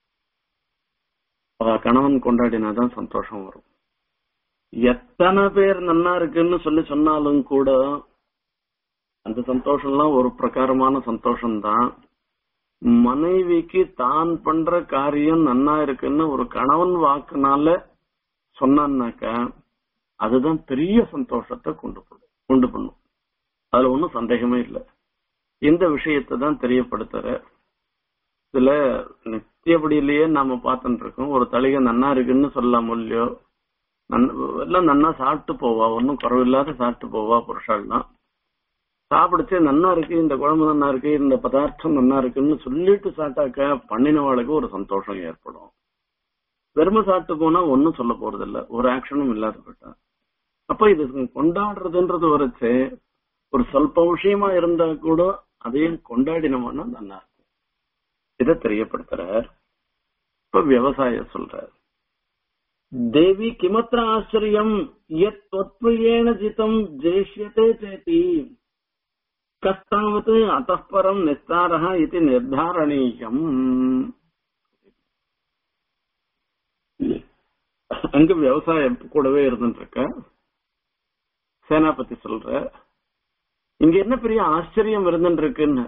அவ கணவன் கொண்டாடினாதான் சந்தோஷம் வரும் எத்தனை பேர் நன்னா இருக்குன்னு சொல்லி சொன்னாலும் கூட அந்த சந்தோஷம்லாம் ஒரு பிரகாரமான சந்தோஷம்தான் மனைவிக்கு தான் பண்ற காரியம் நன்னா இருக்குன்னு ஒரு கணவன் வாக்குனால சொன்னான்னாக்கா அதுதான் பெரிய சந்தோஷத்தை கொண்டு போடும் கொண்டு பண்ணும் அதுல ஒன்றும் சந்தேகமே இல்லை இந்த விஷயத்தை தான் தெரியப்படுத்துற இதுல நித்தியபடியிலேயே நாம பார்த்துட்டு இருக்கோம் ஒரு தளிகை நன்னா இருக்குன்னு சொல்லலாம் இல்லையோ எல்லாம் நன்னா சாப்பிட்டு போவா ஒன்னும் குறவில்லாத சாப்பிட்டு போவா புருஷாலாம் சாப்பிடுச்சு நன்னா இருக்கு இந்த குழம்பு நன்னா இருக்கு இந்த பதார்த்தம் நன்னா இருக்குன்னு சொல்லிட்டு சாப்பிட்டாக்க பண்ணினவாளுக்கு ஒரு சந்தோஷம் ஏற்படும் வெறும சாப்பிட்டு போனா ஒன்னும் சொல்ல போறது இல்ல ஒரு ஆக்ஷனும் இல்லாத போயிட்டா அப்ப இது கொண்டாடுறதுன்றது வரைச்சு ஒரு சொல்ப விஷயமா இருந்தா கூட அதையும் கொண்டாடினோம்னா நல்லா இருக்கும் இதை தெரியப்படுத்துறார் இப்ப விவசாயம் சொல்றார் தேவி கிமத்திர ஆச்சரியம் யத் त्वत्प्रियेण जितम् जेष्यते चेति கஸ்தாவத் அத்தப்பரம் நிஸ்தாரः இது நிர்தாரணீயம் அங்க விவசாயம் கூடவே இருந்துட்டு இருக்க சேனாபதி சொல்ற இங்க என்ன பெரிய ஆச்சரியம் இருந்துட்டு இருக்குன்னு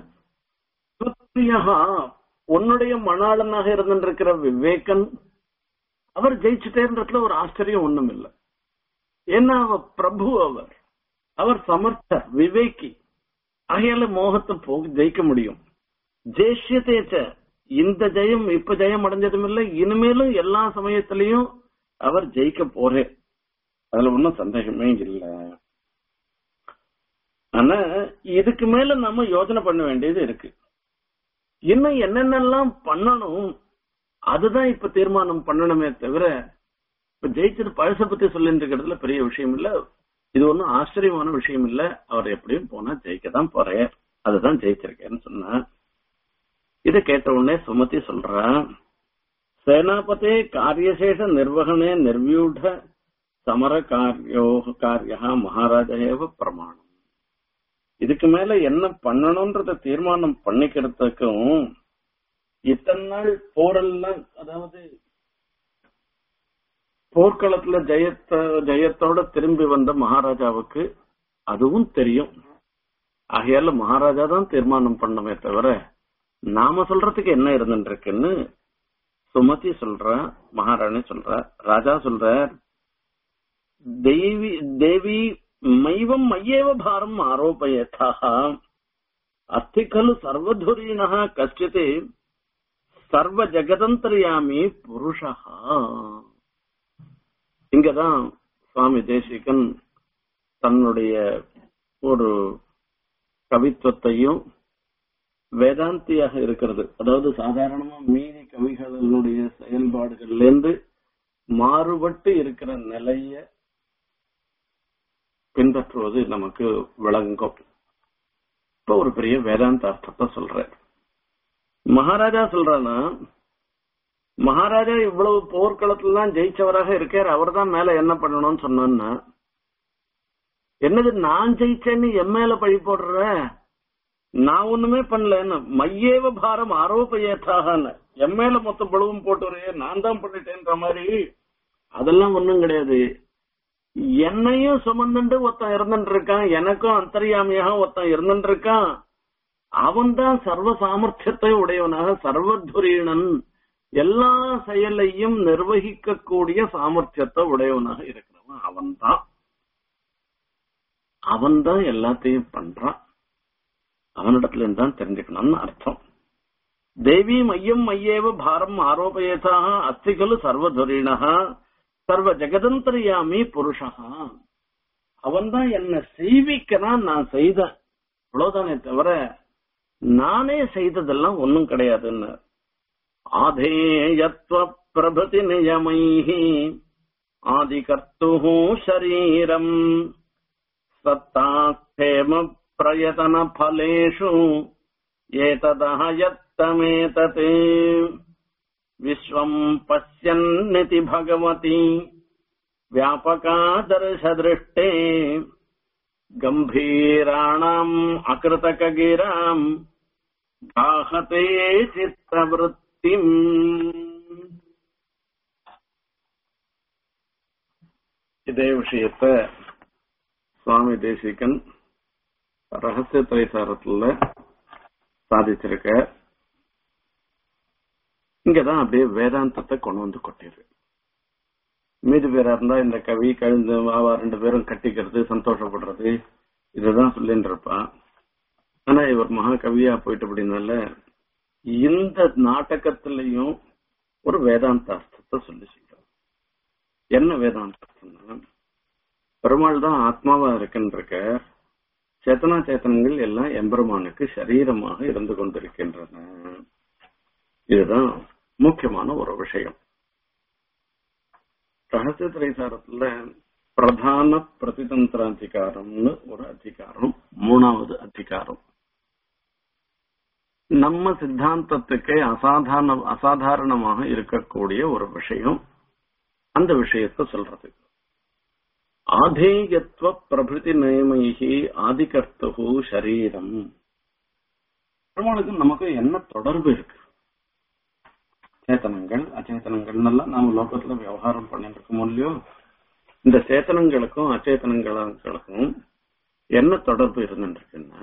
உன்னுடைய மணாளனாக இருந்துட்டு இருக்கிற விவேகன் அவர் ஜெயிச்சுட்டேன்றதுல ஒரு ஆச்சரியம் ஒண்ணும் இல்லை ஏன்னா அவர் பிரபு அவர் அவர் சமர்த்தர் விவேகி ஆகையால மோகத்தை போக ஜெயிக்க முடியும் ஜெயிஷியத்தேச்ச இந்த ஜெயம் இப்ப ஜெயம் அடைஞ்சதும் இல்லை இனிமேலும் எல்லா சமயத்திலையும் அவர் ஜெயிக்க போறே அதுல ஒன்னும் சந்தேகமே இல்லை ஆனா இதுக்கு மேல நம்ம யோசனை பண்ண வேண்டியது இருக்கு இன்னும் என்னென்னலாம் பண்ணணும் அதுதான் இப்ப தீர்மானம் பண்ணணுமே தவிர இப்ப ஜெயிச்சது பழச பத்தி சொல்லிட்டு இருக்கிறதுல பெரிய விஷயம் இல்ல இது ஒன்னும் ஆச்சரியமான விஷயம் இல்ல அவர் எப்படியும் போனா ஜெயிக்க தான் போறேன் அதுதான் ஜெயிச்சிருக்கேன்னு சொன்ன இத கேட்ட உடனே சுமதி சொல்றா சேனாபதே காரியசேஷ நிர்வகணே நிர்வியூட சமர காரியோ காரியா மகாராஜேவ பிரமாணம் இதுக்கு மேல என்ன பண்ணணும்ன்றத தீர்மானம் பண்ணிக்கிறதுக்கும் இத்தனை நாள் போரெல்லாம் அதாவது போர்க்களத்துல ஜெயத்த ஜெயத்தோட திரும்பி வந்த மகாராஜாவுக்கு அதுவும் தெரியும் ஆகையால மகாராஜா தான் தீர்மானம் பண்ணமே தவிர நாம சொல்றதுக்கு என்ன இருந்துட்டு இருக்குன்னு சுமதி சொல்ற மகாராணி சொல்ற ராஜா சொல்ற தேவி தேவி மைவம் மையேவ பாரம் ஆரோபயதாக அஸ்தி கலு சர்வதுரீண கஷ்டித் சர்வ ஜெகதந்தரியாமி புருஷா இங்கதான் சுவாமி தேசிகன் தன்னுடைய ஒரு கவித்துவத்தையும் வேதாந்தியாக இருக்கிறது அதாவது சாதாரணமா மீதி கவிகளுடைய செயல்பாடுகள்ல இருந்து மாறுபட்டு இருக்கிற நிலைய பின்பற்றுவது நமக்கு விளங்கும் இப்ப ஒரு பெரிய வேதாந்த அர்த்தத்தை சொல்றேன் மகாராஜா சொல்றானா மகாராஜா இவ்வளவு போர்க்களத்துல தான் ஜெயிச்சவராக இருக்கார் அவர் தான் மேல என்ன பண்ணணும்னு சொன்னா என்னது நான் ஜெயிச்சேன்னு என் மேல பழி போடுற நான் ஒண்ணுமே பண்ணலன்னு மையேவ பாரம் ஆரோப்பயேத்தாகன்னு என் மேல மொத்த பழுவும் போட்டுறே நான் தான் பண்ணிட்டேன்ற மாதிரி அதெல்லாம் ஒண்ணும் கிடையாது என்னையும் சுமந்துட்டு ஒருத்தன் இருந்துட்டு இருக்கான் எனக்கும் அந்தரியாமியாக ஒருத்தன் இருந்துட்டு இருக்கான் அவன் தான் சர்வ சாமர்த்தியத்தை உடையவனாக சர்வதுரீணன் எல்லா செயலையும் நிர்வகிக்கக்கூடிய சாமர்த்தியத்தை உடையவனாக இருக்கிறவன் அவன் தான் அவன் தான் எல்லாத்தையும் பண்றான் அவனிடத்துல இருந்தான் தெரிஞ்சுக்கணும்னு அர்த்தம் தேவி மையம் மையேவ பாரம் ஆரோபயேதாக அஸ்திகலு சர்வதுரீணா சர்வ ஜெகதந்தரியாமி புருஷா அவன் தான் என்ன செய்விக்கிறான் நான் செய்தேன் அவ்வளவுதானே தவிர நானே செய்ததெல்லாம் ஒன்னும் கிடையாதுன்னு ஆதேயத்வ பிரபதி நியமைஹி ஆதிகர்த்து சரீரம் சத்தாஸ்தேம பிரயதன பலேஷு ஏததः यत्तमेतत् विश्वम् पश्यन्निति भगवती व्यापकादर्शदृष्टे गम्भीराणाम् अकृतकगिराम् गाहते चित्तवृत्तिम् இதே விஷயத்த சுவாமி தேசிகன் ரகசிய திரைசாரத்துல சாதிச்சிருக்க இங்கதான் அப்படியே வேதாந்தத்தை கொண்டு வந்து கொட்டிரு மீது பேரா இருந்தா இந்த கவி கழுந்து வாவா ரெண்டு பேரும் கட்டிக்கிறது சந்தோஷப்படுறது இதுதான் சொல்லிட்டு இருப்பான் ஆனா இவர் மகா கவியா போயிட்டு அப்படின்னால இந்த நாடகத்திலையும் ஒரு வேதாந்த அர்த்தத்தை சொல்லி சொல்றார் என்ன வேதாந்த அர்த்தம்னா பெருமாள் தான் ஆத்மாவா இருக்குன்ற சேத்தனா சேத்தனங்கள் எல்லாம் எம்பெருமானுக்கு சரீரமாக இருந்து கொண்டிருக்கின்றன இதுதான் முக்கியமான ஒரு விஷயம் ரகசிய திரைசாரத்துல பிரதான பிரதிதந்திர அதிகாரம்னு ஒரு அதிகாரம் மூணாவது அதிகாரம் நம்ம சித்தாந்தத்துக்கு அசாதாரண அசாதாரணமாக இருக்கக்கூடிய ஒரு விஷயம் அந்த விஷயத்த சொல்றது ஆதேயத்துவ பிரபிருதி நியமைகி ஆதிகர்த்து சரீரம் பெருமாளுக்கு நமக்கு என்ன தொடர்பு இருக்கு சேத்தனங்கள் அச்சேதனங்கள் எல்லாம் நாம லோகத்துல விவகாரம் பண்ணிட்டு இருக்கோம் இல்லையோ இந்த சேத்தனங்களுக்கும் அச்சேதனங்களுக்கும் என்ன தொடர்பு இருந்துருக்குன்னா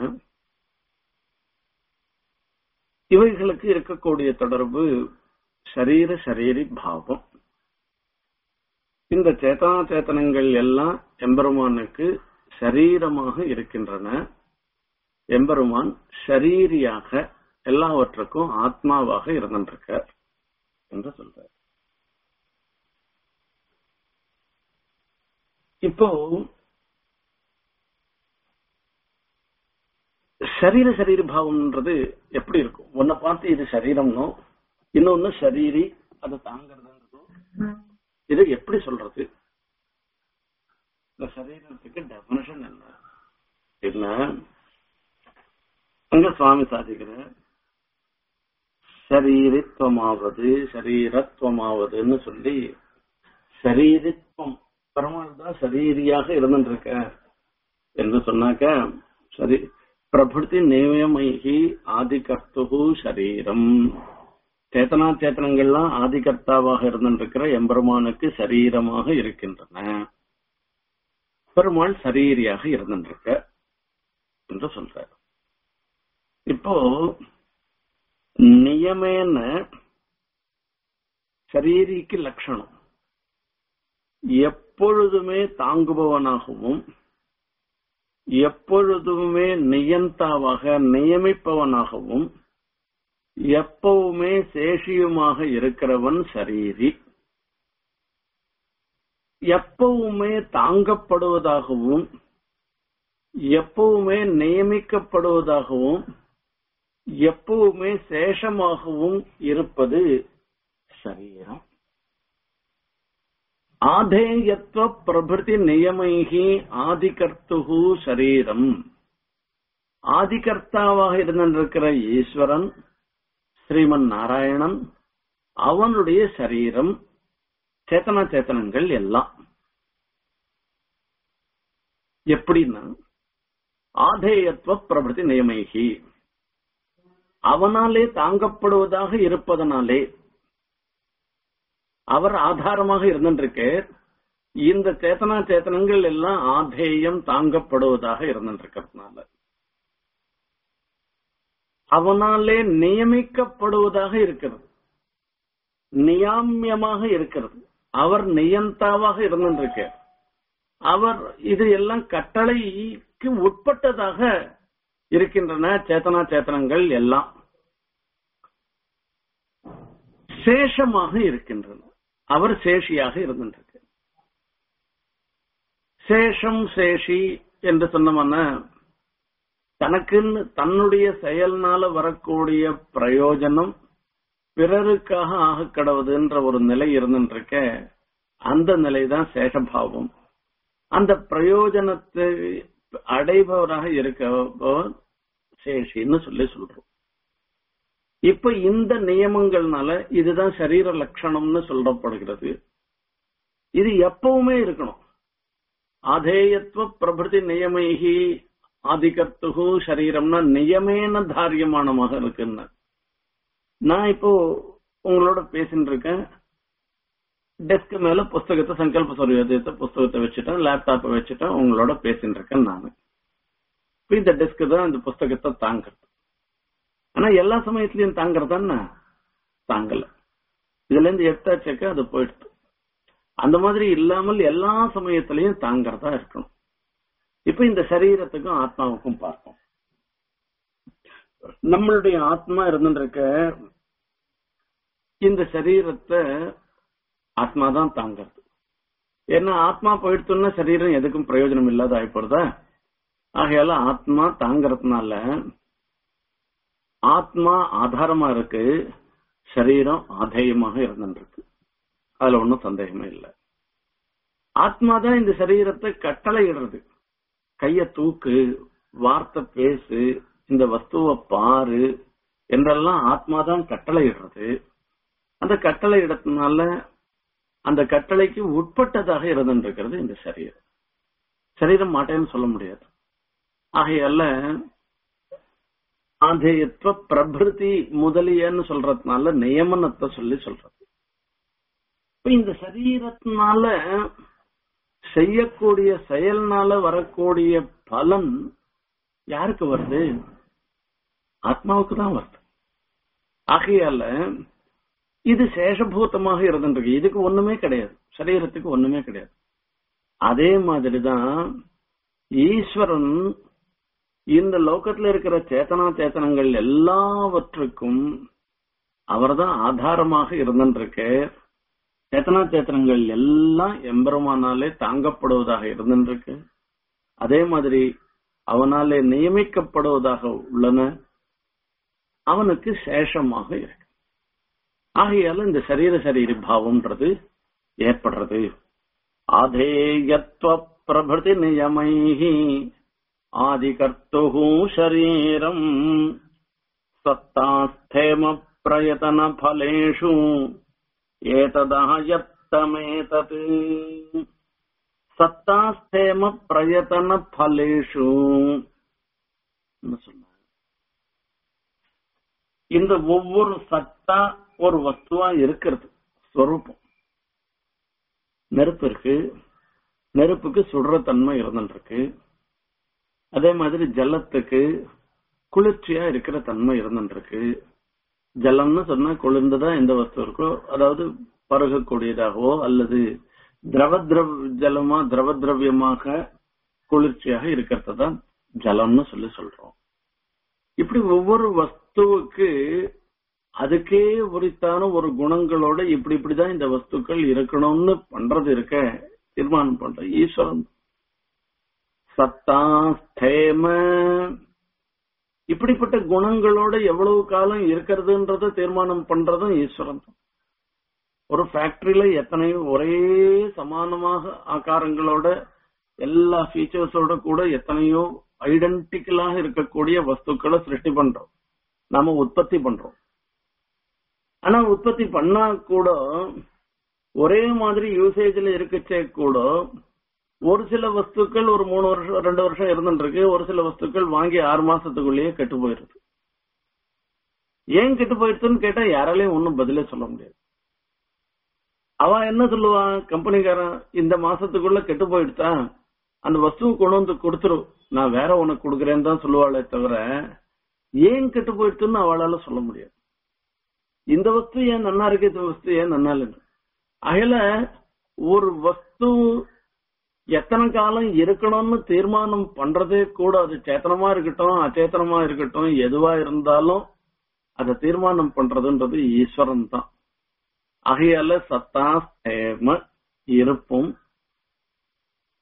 இவைகளுக்கு இருக்கக்கூடிய தொடர்பு சரீர சரீரி பாவம் இந்த சேத்தனா சேத்தனங்கள் எல்லாம் எம்பெருமானுக்கு சரீரமாக இருக்கின்றன எம்பெருமான் ஷரீரியாக எல்லாவற்றுக்கும் ஆத்மாவாக இருந்திருக்கார் என்று சொல்றார் இப்போ சரீர சரீர பாவம்ன்றது எப்படி இருக்கும் ஒன்ன பார்த்து இது சரீரம்னோ இன்னொன்னு சரீரி அதை தாங்கிறதுன்றதோ இது எப்படி சொல்றது இந்த சரீரத்துக்கு டெபினேஷன் என்ன என்ன அங்க சுவாமி சாதிக்கிற சரீரித்வமாவது சரீரத்துவமாவதுன்னு சொல்லி சரீரித்வம் பெருமாள் தான் சரீரியாக இருந்துருக்க என்று சொன்னாக்க சரி பிரபுத்தி நியமைகி ஆதிகர்த்து சரீரம் சேத்தனா சேத்தனங்கள்லாம் ஆதிகர்த்தாவாக இருந்திருக்கிற எம்பெருமானுக்கு சரீரமாக இருக்கின்றன பெருமாள் சரீரியாக இருந்திருக்க என்று சொல்ற இப்போ நியமேன சரீரிக்கு லட்சணம் எப்பொழுதுமே தாங்குபவனாகவும் எப்பொழுதுமே நியந்தாவாக நியமிப்பவனாகவும் எப்பவுமே சேஷியுமாக இருக்கிறவன் சரீரி எப்பவுமே தாங்கப்படுவதாகவும் எப்பவுமே நியமிக்கப்படுவதாகவும் எப்பவுமே சேஷமாகவும் இருப்பது சரீரம் ஆதேயத்துவ பிரபிருதி நியமைகி ஆதிகர்த்து சரீரம் ஆதிகர்த்தாவாக இருந்திருக்கிற ஈஸ்வரன் ஸ்ரீமன் நாராயணன் அவனுடைய சரீரம் சேத்தனா சேத்தனங்கள் எல்லாம் எப்படின்னா ஆதேயத்துவ பிரபிருதி நியமைகி அவனாலே தாங்கப்படுவதாக இருப்பதனாலே அவர் ஆதாரமாக இருந்திருக்கு இந்த சேத்தனா சேத்தனங்கள் எல்லாம் ஆதேயம் தாங்கப்படுவதாக இருந்திருக்கிறதுனால அவனாலே நியமிக்கப்படுவதாக இருக்கிறது நியாமியமாக இருக்கிறது அவர் நியந்தாவாக இருந்திருக்கு அவர் இது எல்லாம் கட்டளைக்கு உட்பட்டதாக இருக்கின்றன சேத்தனா சேத்தனங்கள் எல்லாம் சேஷமாக இருக்கின்றன அவர் சேஷியாக இருந்திருக்கு சேஷம் சேஷி என்று சொன்னோம்னா தனக்குன்னு தன்னுடைய செயல்னால வரக்கூடிய பிரயோஜனம் பிறருக்காக ஆக கடவுதுன்ற ஒரு நிலை இருந்துருக்க அந்த நிலைதான் சேஷபாவம் அந்த பிரயோஜனத்தை அடைபவராக இருக்கவர் சேஷின்னு சொல்லி சொல்றோம் இப்ப இந்த நியமங்கள்னால இதுதான் சரீர லட்சணம்னு சொல்லப்படுகிறது இது எப்பவுமே இருக்கணும் ஆதேயத்துவ பிரபிருதி நியமைகி ஆதிகத்துகு சரீரம்னா நியமேன தாரியமானமாக இருக்குன்னு நான் இப்போ உங்களோட பேசிட்டு இருக்கேன் டெஸ்க் மேல புஸ்தகத்தை சங்கல்ப சௌரியத்தை புஸ்தகத்தை வச்சுட்டேன் லேப்டாப்பை வச்சுட்டேன் உங்களோட பேசிட்டு இருக்கேன் நானு இப்ப இந்த டெஸ்க் தான் இந்த புஸ்தகத்தை தாங்குறது ஆனா எல்லா சமயத்திலயும் தாங்குறதான்னு தாங்கல இதுல இருந்து எடுத்தாச்சக்க அது போயிடுது அந்த மாதிரி இல்லாமல் எல்லா சமயத்திலையும் தாங்கறதா இருக்கணும் இப்ப இந்த சரீரத்துக்கும் ஆத்மாவுக்கும் பார்ப்போம் நம்மளுடைய ஆத்மா இருந்துருக்க இந்த சரீரத்தை ஆத்மா தான் தாங்கிறது ஏன்னா ஆத்மா போயிடுத்துன்னா சரீரம் எதுக்கும் பிரயோஜனம் இல்லாத ஆயிப்போறதா ஆகையால ஆத்மா தாங்கறதுனால ஆத்மா ஆதாரமா இருக்கு சரீரம் ஆதேயமாக இருந்துருக்கு அதுல ஒன்னும் சந்தேகமே இல்லை ஆத்மா தான் இந்த சரீரத்தை கட்டளை இடுறது கைய தூக்கு வார்த்தை பேசு இந்த வஸ்துவை பாரு என்றெல்லாம் ஆத்மா தான் கட்டளை இடுறது அந்த கட்டளை இடத்தினால அந்த கட்டளைக்கு உட்பட்டதாக இருந்துருக்கிறது இந்த சரீரம் சரீரம் மாட்டேன்னு சொல்ல முடியாது ஆகையால ஆதேயத்துவ பிரபிருதி முதலியன்னு சொல்றதுனால நியமனத்தை சொல்லி சொல்றது இப்ப இந்த சரீரத்தினால செய்யக்கூடிய செயல்னால வரக்கூடிய பலன் யாருக்கு வருது ஆத்மாவுக்கு தான் வருது ஆகையால இது சேஷபூதமாக இருந்துருக்கு இதுக்கு ஒண்ணுமே கிடையாது சரீரத்துக்கு ஒண்ணுமே கிடையாது அதே மாதிரிதான் ஈஸ்வரன் இந்த லோகத்துல இருக்கிற சேத்தனா சேத்தனங்கள் எல்லாவற்றுக்கும் அவர்தான் ஆதாரமாக இருந்துருக்கு சேத்தனா சேத்தனங்கள் எல்லாம் எம்பெருமானாலே தாங்கப்படுவதாக இருந்துருக்கு அதே மாதிரி அவனாலே நியமிக்கப்படுவதாக உள்ளன அவனுக்கு சேஷமாக இருக்கு ஆகையால இந்த சரீர சரீரி பாவம்ன்றது ஏற்படுறது ஆதேயத்துவ பிரபதி நியமைஹி ஆதிகர்த்து சரீரம் சத்தாஸ்தேம பிரயத்தன பலேஷு ஏததாயத்தமேதத் சத்தாஸ்தேம பிரயத்தன பலேஷு சொன்னாங்க இந்த ஒவ்வொரு சத்தா ஒரு வஸ்துவா இருக்கிறது ஸ்வரூபம் நெருப்பு இருக்கு நெருப்புக்கு சுடுற தன்மை இருந்துருக்கு அதே மாதிரி ஜலத்துக்கு குளிர்ச்சியா இருக்கிற தன்மை இருந்துருக்கு ஜலம்னு சொன்னா குளிர்ந்ததா எந்த வஸ்து இருக்கோ அதாவது பருகக்கூடியதாகவோ அல்லது திரவ திரவ ஜலமா திரவ திரவியமாக குளிர்ச்சியாக இருக்கிறது தான் ஜலம்னு சொல்லி சொல்றோம் இப்படி ஒவ்வொரு வஸ்துவுக்கு அதுக்கே உரித்தான ஒரு குணங்களோட இப்படி இப்படிதான் இந்த வஸ்துக்கள் இருக்கணும்னு பண்றது இருக்க தீர்மானம் பண்ற ஈஸ்வரன் சத்தா ஸ்தேம இப்படிப்பட்ட குணங்களோட எவ்வளவு காலம் இருக்கிறதுன்றத தீர்மானம் பண்றதும் ஈஸ்வரன் தான் ஒரு ஃபேக்டரியில எத்தனையோ ஒரே சமானமாக ஆகாரங்களோட எல்லா ஃபீச்சர்ஸோட கூட எத்தனையோ ஐடென்டிக்கலாக இருக்கக்கூடிய வஸ்துக்களை சிருஷ்டி பண்றோம் நாம உற்பத்தி பண்றோம் ஆனா உற்பத்தி பண்ணா கூட ஒரே மாதிரி யூசேஜ்ல இருக்கச்சே கூட ஒரு சில வஸ்துக்கள் ஒரு மூணு வருஷம் ரெண்டு வருஷம் இருந்துருக்கு ஒரு சில வஸ்துக்கள் வாங்கி ஆறு மாசத்துக்குள்ளேயே கெட்டு போயிருது ஏன் கெட்டு போயிடுதுன்னு கேட்டா யாராலையும் ஒன்னும் பதிலே சொல்ல முடியாது அவன் என்ன சொல்லுவான் கம்பெனிக்காரன் இந்த மாசத்துக்குள்ள கெட்டு போயிடுதா அந்த வஸ்துவை கொண்டு வந்து கொடுத்துரும் நான் வேற உனக்கு கொடுக்குறேன்னு தான் சொல்லுவாளே தவிர ஏன் கெட்டு போயிடுதுன்னு அவளால சொல்ல முடியாது இந்த வஸ்து ஏன் நன்னா இருக்கு இந்த வஸ்து ஏன் நன்னா இல்லைன்னு அகல ஒரு வஸ்து எத்தனை காலம் இருக்கணும்னு தீர்மானம் பண்றதே கூட அது சேத்தனமா இருக்கட்டும் அச்சேத்தனமா இருக்கட்டும் எதுவா இருந்தாலும் அதை தீர்மானம் பண்றதுன்றது ஈஸ்வரன் தான் ஆகையால சத்தா சேம இருப்பும்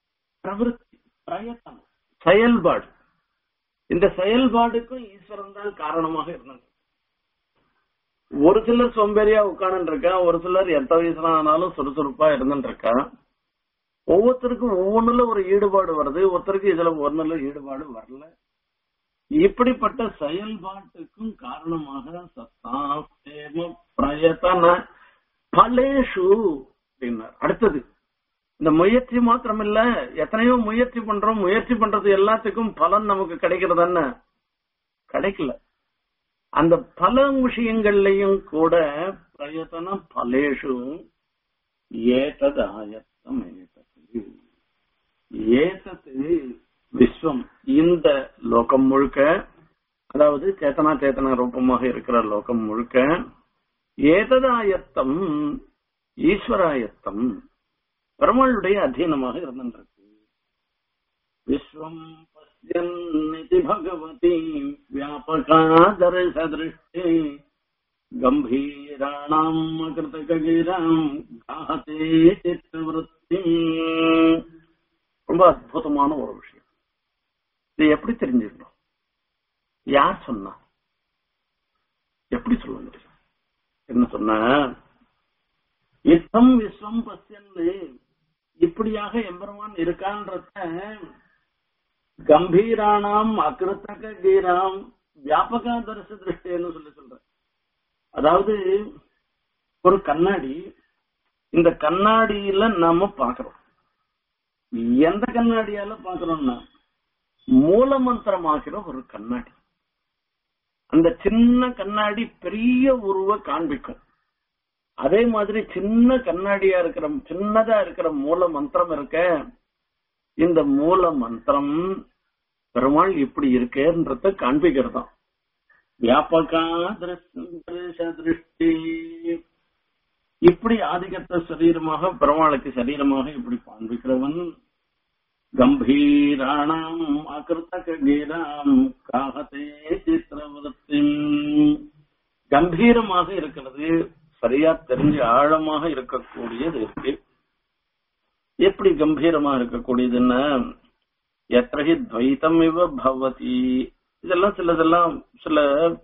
பிரவருத்தி பிரயத்தனம் செயல்பாடு இந்த செயல்பாடுக்கும் ஈஸ்வரன் தான் காரணமாக இருந்தாங்க ஒரு சிலர் சோம்பேறியா உட்கார்ந்து இருக்கா ஒரு சிலர் எத்த வயசுல ஆனாலும் சுறுசுறுப்பா இருந்துட்டு இருக்கா ஒவ்வொருத்தருக்கும் ஒவ்வொன்றுல ஒரு ஈடுபாடு வருது ஒருத்தருக்கு இதுல ஒன்னுல ஈடுபாடு வரல இப்படிப்பட்ட செயல்பாட்டுக்கும் காரணமாக சத்தாசேம பிரயத்தன பலேஷு அப்படின்னார் அடுத்தது இந்த முயற்சி மாத்திரம் இல்ல எத்தனையோ முயற்சி பண்றோம் முயற்சி பண்றது எல்லாத்துக்கும் பலன் நமக்கு கிடைக்கிறது என்ன கிடைக்கல அந்த பல விஷயங்கள்லயும் கூட பிரயத்தன பலேஷு ஏதது ஆயத்தம் ஏதது ஏதது விஸ்வம் இந்த லோகம் முழுக்க அதாவது சேத்தனா சேத்தனா ரூபமாக இருக்கிற லோகம் முழுக்க ஏததாயத்தம் ஈஸ்வராயத்தம் பெருமாளுடைய அதீனமாக இருந்திருக்கு விஸ்வம் பசியன்னிதி பகவதி வியாபகாதர்ஷதிருஷ்டி கம்பீராணாம் அகிருதகிராம் காஹதே சித்தவருத்தி ரொம்ப அற்புதமான ஒரு விஷயம் இது எப்படி தெரிஞ்சுக்கணும் யார் சொன்னா எப்படி சொல்ல முடியும் என்ன சொன்ன யுத்தம் விஸ்வம் பசியன்னு இப்படியாக எம்பெருமான் இருக்கான்றத கம்பீரானாம் அகிருத்தக கீராம் வியாபகா தரிச திருஷ்டின்னு சொல்லி சொல்ற அதாவது ஒரு கண்ணாடி இந்த கண்ணாடியில நாம பாக்குறோம் எந்த கண்ணாடியால பாக்குறோம்னா மூலமந்திரமாகிற ஒரு கண்ணாடி அந்த சின்ன கண்ணாடி பெரிய உருவ காண்பிக்கும் அதே மாதிரி சின்ன கண்ணாடியா இருக்கிற சின்னதா இருக்கிற மூல மந்திரம் இருக்க இந்த மூல மந்திரம் பெருமாள் இப்படி இருக்கேன்றத காண்பிக்கிறதாம் வியாபகா திருஷ்டி இப்படி ஆதிக்கத்த சரீரமாக பெருமாளுக்கு சரீரமாக இப்படி காண்பிக்கிறவன் கம்பீராணாம் அகிருத்த கீராம் காகத்தே சித்திரவரத்தி கம்பீரமாக இருக்கிறது சரியா தெரிஞ்சு ஆழமாக இருக்கக்கூடியது இருக்கு எப்படி கம்பீரமா இருக்கக்கூடியதுன்னா எத்தகி துவைத்தம் இவ பவதி இதெல்லாம் சிலதெல்லாம் சில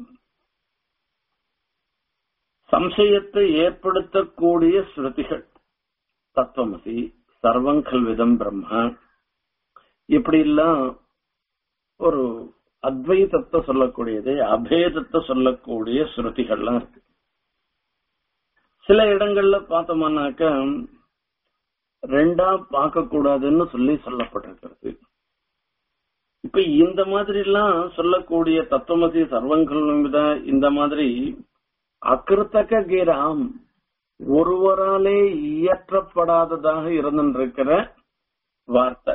சம்சயத்தை ஏற்படுத்தக்கூடிய ஸ்ருதிகள் தத்துவமசி சர்வங்கல் விதம் பிரம்மா இப்படி எல்லாம் ஒரு அத்வைதத்தை சொல்லக்கூடியது அபேதத்தை சொல்லக்கூடிய ஸ்ருதிகள்லாம் இருக்கு சில இடங்கள்ல பார்த்தோம்னாக்க ரெண்டா பார்க்க கூடாதுன்னு சொல்லி சொல்லப்பட்டிருக்கிறது இப்ப இந்த மாதிரி எல்லாம் சொல்லக்கூடிய தத்துவமசி சர்வங்கள் இந்த மாதிரி அக்கிருத்தக கீராம் ஒருவராலே இயற்றப்படாததாக இருந்திருக்கிற வார்த்தை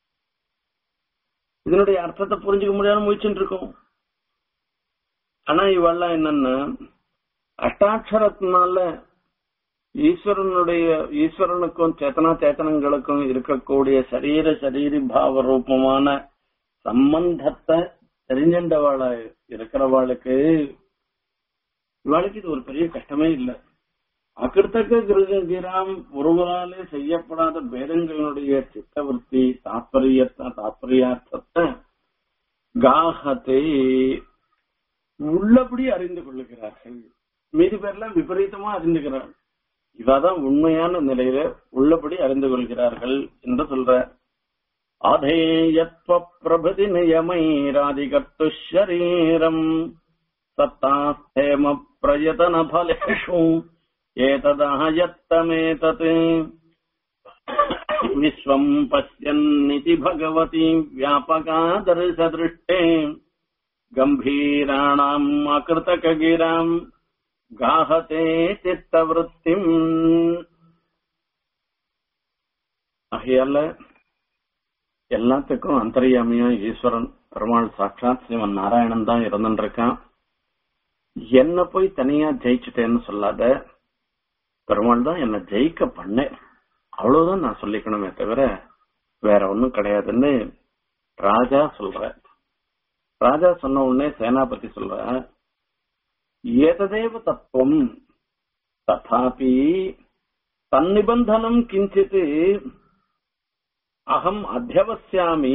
இதனுடைய அர்த்தத்தை புரிஞ்சுக்க முடியாம முயற்சிட்டு இருக்கோம் ஆனா இவெல்லாம் என்னன்னா அஷ்டாட்சரத்தினால ஈஸ்வரனுடைய ஈஸ்வரனுக்கும் சேத்தனா சேத்தனங்களுக்கும் இருக்கக்கூடிய சரீர சரீரி பாவ ரூபமான சம்பந்தத்தை தெரிஞ்சண்டவாள இருக்கிறவாளுக்கு இவாளுக்கு இது ஒரு பெரிய கஷ்டமே இல்லை அகிருத்தக கிரகிராம் ஒருவராலே செய்யப்படாத பேதங்களுடைய சித்தவருத்தி தாற்பயத்தை தாற்பயார்த்தத்தை காகத்தை உள்ளபடி அறிந்து கொள்ளுகிறார்கள் மீதி பேர்லாம் விபரீதமா அறிந்துகிறார்கள் இவாதான் உண்மையான நிலையில உள்ளபடி அறிந்து கொள்கிறார்கள் என்று சொல்ற ஆதேயத்வ பிரபதி நியமைராதிகர்த்து ஷரீரம் சத்தாஸ்தேம பிரயதன பலேஷு ஏததாயத்தமேதத் விஸ்வம் பசியன்னிதி பகவதி வியாபகாதர்சதிருஷ்டே கம்பீராணாம் அகிருத்தகிராம் காஹதே சித்தவருத்திம் ஆகையால எல்லாத்துக்கும் அந்தரியாமியா ஈஸ்வரன் பெருமாள் சாட்சாத் சிவன் நாராயணன் தான் இருந்துருக்கான் என்ன போய் தனியா ஜெயிச்சுட்டேன்னு சொல்லாத பெருமாள் தான் என்ன ஜெயிக்க பண்ணேன் அவ்வளவுதான் நான் சொல்லிக்கணுமே தவிர வேற ஒண்ணும் கிடையாதுன்னு ராஜா சொல்ற ராஜா சொன்ன உடனே சேனாபதி சொல்ற ஏததேவ தத்துவம் ததாபி தன்னிபந்தனம் கிஞ்சித் அகம் அத்தியவசியாமி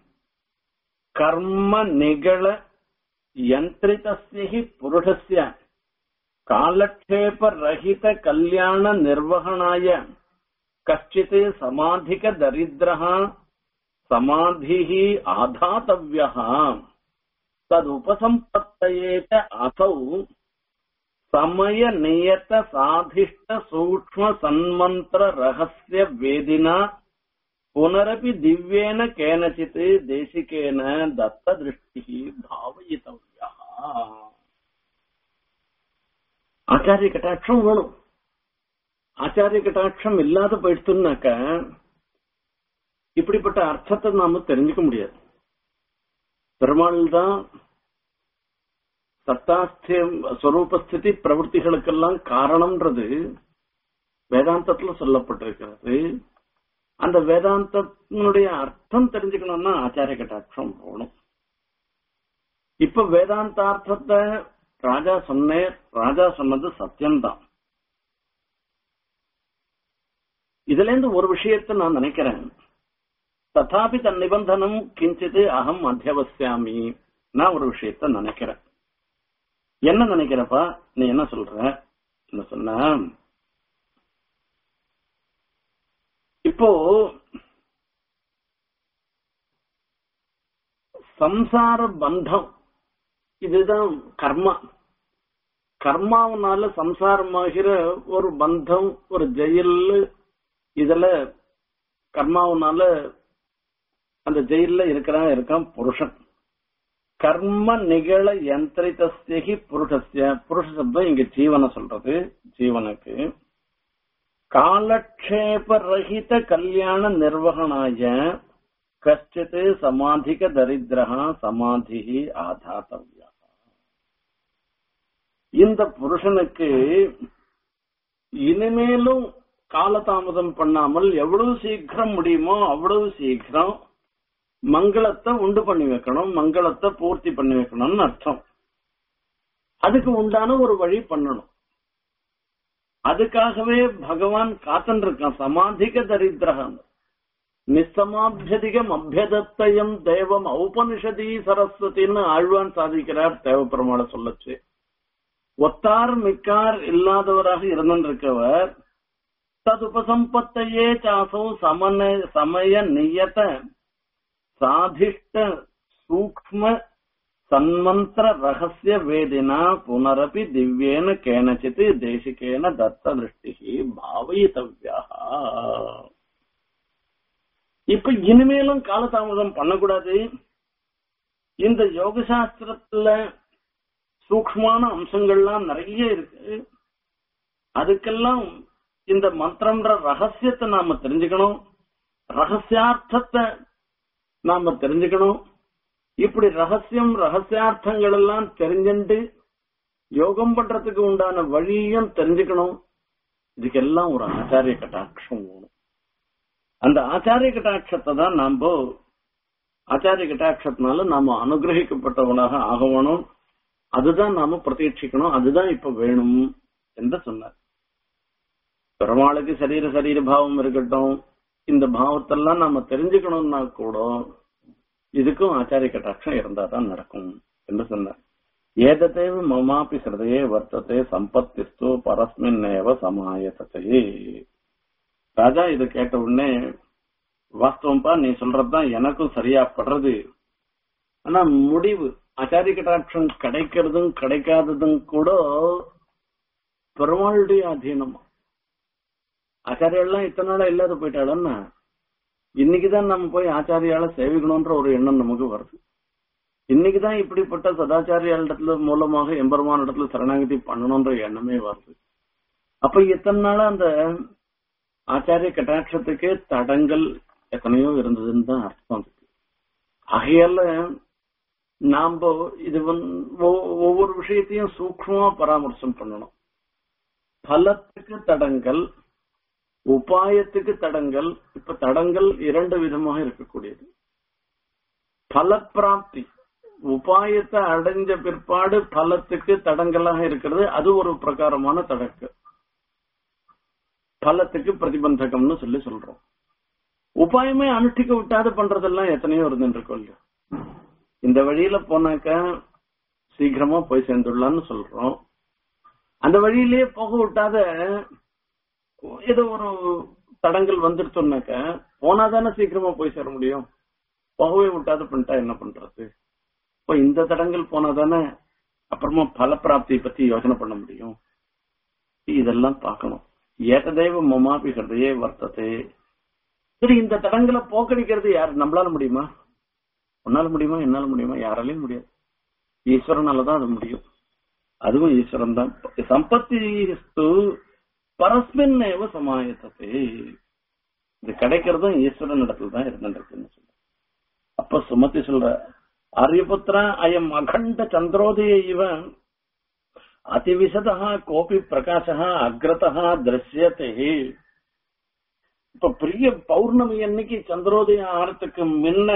கர்ம நிகழ யந்திரிதஸ்ய புருஷஸ்ய காலக்ஷேப ரஹித கல்யாண நிர்வகணாய கஷ்டித் சமாதிக தரித்திரः சமாதிः ஆதாतव्यः तदुपसम्पत्तये च असौ समय नियत साधिष्ट सूक्ष्म सन्मन्त्र रहस्य वेदिना पुनरपि दिव्येन केनचित् देशिकेन दत्तदृष्टिः भावयितव्यः ஆச்சாரிய கட்டாட்சம் வேணும் ஆச்சாரிய கட்டாட்சம் இல்லாத போயிடுத்துனாக்க இப்படிப்பட்ட அர்த்தத்தை நாம தெரிஞ்சுக்க முடியாது பெருமாள் தான் சத்தாஸ்தியம் ஸ்வரூபஸ்திதி பிரவൃத்திகளுக்கெல்லாம் காரணம்ன்றது வேதாந்தத்துல சொல்லப்பட்டிருக்கிறது அந்த வேதாந்தத்தினுடைய அர்த்தம் தெரிஞ்சுக்கணும்னா ஆச்சாரிய கட்டாட்சம் போகணும் இப்ப வேதாந்தார்த்தத்தை ராஜா சொன்னே ராஜா சொன்னது சத்தியம்தான் இதுல இருந்து ஒரு விஷயத்தை நான் நினைக்கிறேன் ததாபி தன் நிபந்தனம் கிஞ்சிது அகம் அத்தியவசியாமி நான் ஒரு விஷயத்த நினைக்கிறேன் என்ன நினைக்கிறப்பா நீ என்ன சொல்ற என்ன சொன்ன இப்போ சம்சார பந்தம் இதுதான் கர்மா கர்மாவனால சம்சாரமாகிற ஒரு பந்தம் ஒரு ஜெயில் இதுல கர்மாவனால அந்த ஜெயில இருக்கிறான் இருக்கான் புருஷன் கர்ம நிகழ யந்திரிதஸ்தி புருஷஸ்ய புருஷ சப்தம் இங்க ஜீவனை சொல்றது ஜீவனுக்கு காலக்ஷேப ரஹித கல்யாண நிர்வகனாய கஷ்டித் சமாதிக தரித்திரா சமாதி ஆதாத்தவ்யா இந்த புருஷனுக்கு இனிமேலும் காலதாமதம் பண்ணாமல் எவ்வளவு சீக்கிரம் முடியுமோ அவ்வளவு சீக்கிரம் மங்களத்தை உண்டு பண்ணி வைக்கணும் மங்களத்தை பூர்த்தி பண்ணி வைக்கணும்னு அர்த்தம் அதுக்கு உண்டான ஒரு வழி பண்ணணும் அதுக்காகவே பகவான் காத்துன்னு இருக்கான் சமாதிக தரித்திரகம் நிசமாபியதிகம் அபியதத்தயம் தேவம் ஔபனிஷதி சரஸ்வதின்னு ஆழ்வான் சாதிக்கிறார் தேவப்பெருமாளை சொல்லச்சு ஒத்தார் மிக்கார் இல்லாதவராக இருந்திருக்கவர் ததுபசம்பத்தையே சாசோ சமன சமய நியத சாதிஷ்ட சூக்ம சன்மந்திர ரகசிய வேதினா புனரப்பி திவ்யேன கேனச்சித் தேசிகேன தத்த திருஷ்டி பாவயித்தவ்யா இப்ப இனிமேலும் காலதாமதம் பண்ணக்கூடாது இந்த யோக சாஸ்திரத்துல சூக்ஷ்மான அம்சங்கள்லாம் நிறைய இருக்கு அதுக்கெல்லாம் இந்த மந்திரம்ன்ற ரகசியத்தை நாம தெரிஞ்சுக்கணும் ரகசியார்த்தத்தை நாம தெரிஞ்சுக்கணும் இப்படி ரகசியம் ரகசியார்த்தங்கள் எல்லாம் தெரிஞ்சுண்டு யோகம் பண்றதுக்கு உண்டான வழியும் தெரிஞ்சுக்கணும் இதுக்கெல்லாம் ஒரு ஆச்சாரிய கட்டாட்சம் வேணும் அந்த ஆச்சாரிய கட்டாட்சத்தை தான் நாம ஆச்சாரிய கட்டாட்சத்தினால நாம அனுகிரகிக்கப்பட்டவனாக ஆகணும் அதுதான் நாம பிரதீட்சிக்கணும் அதுதான் இப்ப வேணும் என்று சொன்னார் பெருமாளுக்கு சரீர சரீர பாவம் இருக்கட்டும் இந்த பாவத்தெல்லாம் நாம தெரிஞ்சுக்கணும்னா கூட இதுக்கும் ஆச்சாரிய கட்டாட்சம் இருந்தா தான் நடக்கும் என்று சொன்னார் ஏதத்தேவ மமாபி சிறதையே வர்த்தத்தை சம்பத்திஸ்து பரஸ்மின் ஏவ சமாயத்தே ராஜா இதை கேட்ட உடனே வாஸ்தவம்பா நீ சொல்றதுதான் எனக்கும் சரியா படுறது ஆனா முடிவு ஆச்சாரிய கட்டாட்சம் கிடைக்கிறதும் கிடைக்காததும் கூட பெருமாளுடைய அதீனமா ஆச்சாரியெல்லாம் இத்தனை நாளா இல்லாத போயிட்டாளன்னா இன்னைக்குதான் நம்ம போய் ஆச்சாரியால சேவிக்கணும்ன்ற ஒரு எண்ணம் நமக்கு வருது இன்னைக்குதான் இப்படிப்பட்ட சதாச்சாரியாளிடத்துல மூலமாக எம்பெருமான இடத்துல சரணாகதி பண்ணணும்ன்ற எண்ணமே வருது அப்ப இத்தனை நாளா அந்த ஆச்சாரிய கட்டாட்சத்துக்கு தடங்கள் எத்தனையோ இருந்ததுன்னு தான் அர்த்தம் இருக்கு ஆகையால நாம இது ஒவ்வொரு விஷயத்தையும் சூக்மமா பராமர்சம் பண்ணணும் பலத்துக்கு தடங்கள் உபாயத்துக்கு தடங்கள் இப்ப தடங்கள் இரண்டு விதமாக இருக்கக்கூடியது பலப்பிராப்தி உபாயத்தை அடைஞ்ச பிற்பாடு பலத்துக்கு தடங்களாக இருக்கிறது அது ஒரு பிரகாரமான தடக்கு பலத்துக்கு பிரதிபந்தகம்னு சொல்லி சொல்றோம் உபாயமே அனுஷ்டிக்க விட்டாத பண்றதெல்லாம் எத்தனையோ இருந்துட்டு இல்லையா இந்த வழியில போனாக்கா சீக்கிரமா போய் சேர்ந்துடலாம்னு சொல்றோம் அந்த வழியிலேயே போக விட்டாத ஏதோ ஒரு தடங்கள் வந்துருச்சோம்னாக்க போனாதானே சீக்கிரமா போய் சேர முடியும் போகவே விட்டாத பண்ணிட்டா என்ன பண்றது இப்போ இந்த தடங்கள் போனாதானே அப்புறமா பல பிராப்தியை பத்தி யோசனை பண்ண முடியும் இதெல்லாம் பார்க்கணும் ஏகதேவ மமாபி ஹிருதயே வர்த்ததே சரி இந்த தடங்களை போக்கடிக்கிறது யார் நம்மளால முடியுமா உன்னால முடியுமா என்னால முடியுமா யாராலையும் முடியாது ஈஸ்வரனாலதான் அது முடியும் அதுவும் ஈஸ்வரன் தான் சம்பத்தி பரஸ்மின் ஏவ சமாயத்தது இது கிடைக்கிறதும் ஈஸ்வரன் இடத்துல தான் இருந்துருக்குன்னு சொல்ற அப்ப சுமதி சொல்ற ஆரியபுத்திரா அயம் அகண்ட சந்திரோதய இவன் அதிவிசதா கோபி பிரகாசா அக்ரதா திருஷ்யத்தை இப்ப பெரிய பௌர்ணமி அன்னைக்கு சந்திரோதயம் ஆறதுக்கு முன்ன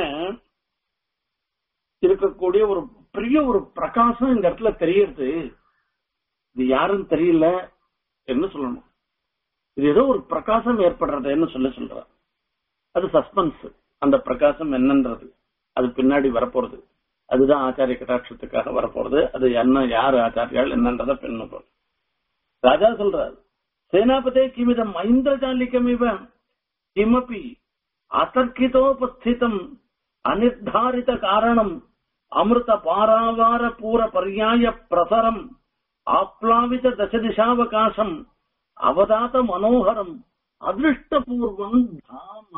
இருக்கக்கூடிய ஒரு பெரிய ஒரு பிரகாசம் இந்த இடத்துல தெரியறது இது யாருன்னு தெரியல என்ன சொல்லணும் இது ஏதோ ஒரு பிரகாசம் ஏற்படுறதுன்னு சொல்ல சொல்ற அது சஸ்பென்ஸ் அந்த பிரகாசம் என்னன்றது அது பின்னாடி வரப்போறது அதுதான் ஆச்சாரிய கட்டாட்சத்துக்காக வரப்போறது அது என்ன யாரு ஆச்சாரியால் என்னன்றத பின்ன போறது ராஜா சொல்றாரு சேனாபதே கிமிதம் ஐந்திரஜாலிகமிவ கிமபி அத்தர்க்கிதோபஸ்திதம் அனிர்தாரித காரணம் அமிர்த பாராவார பூர பர்யாய பிரசரம் ஆப்லாவித தசதிசாவகாசம் அவதாத மனோகரம் அதிருஷ்டபூர்வம் தாம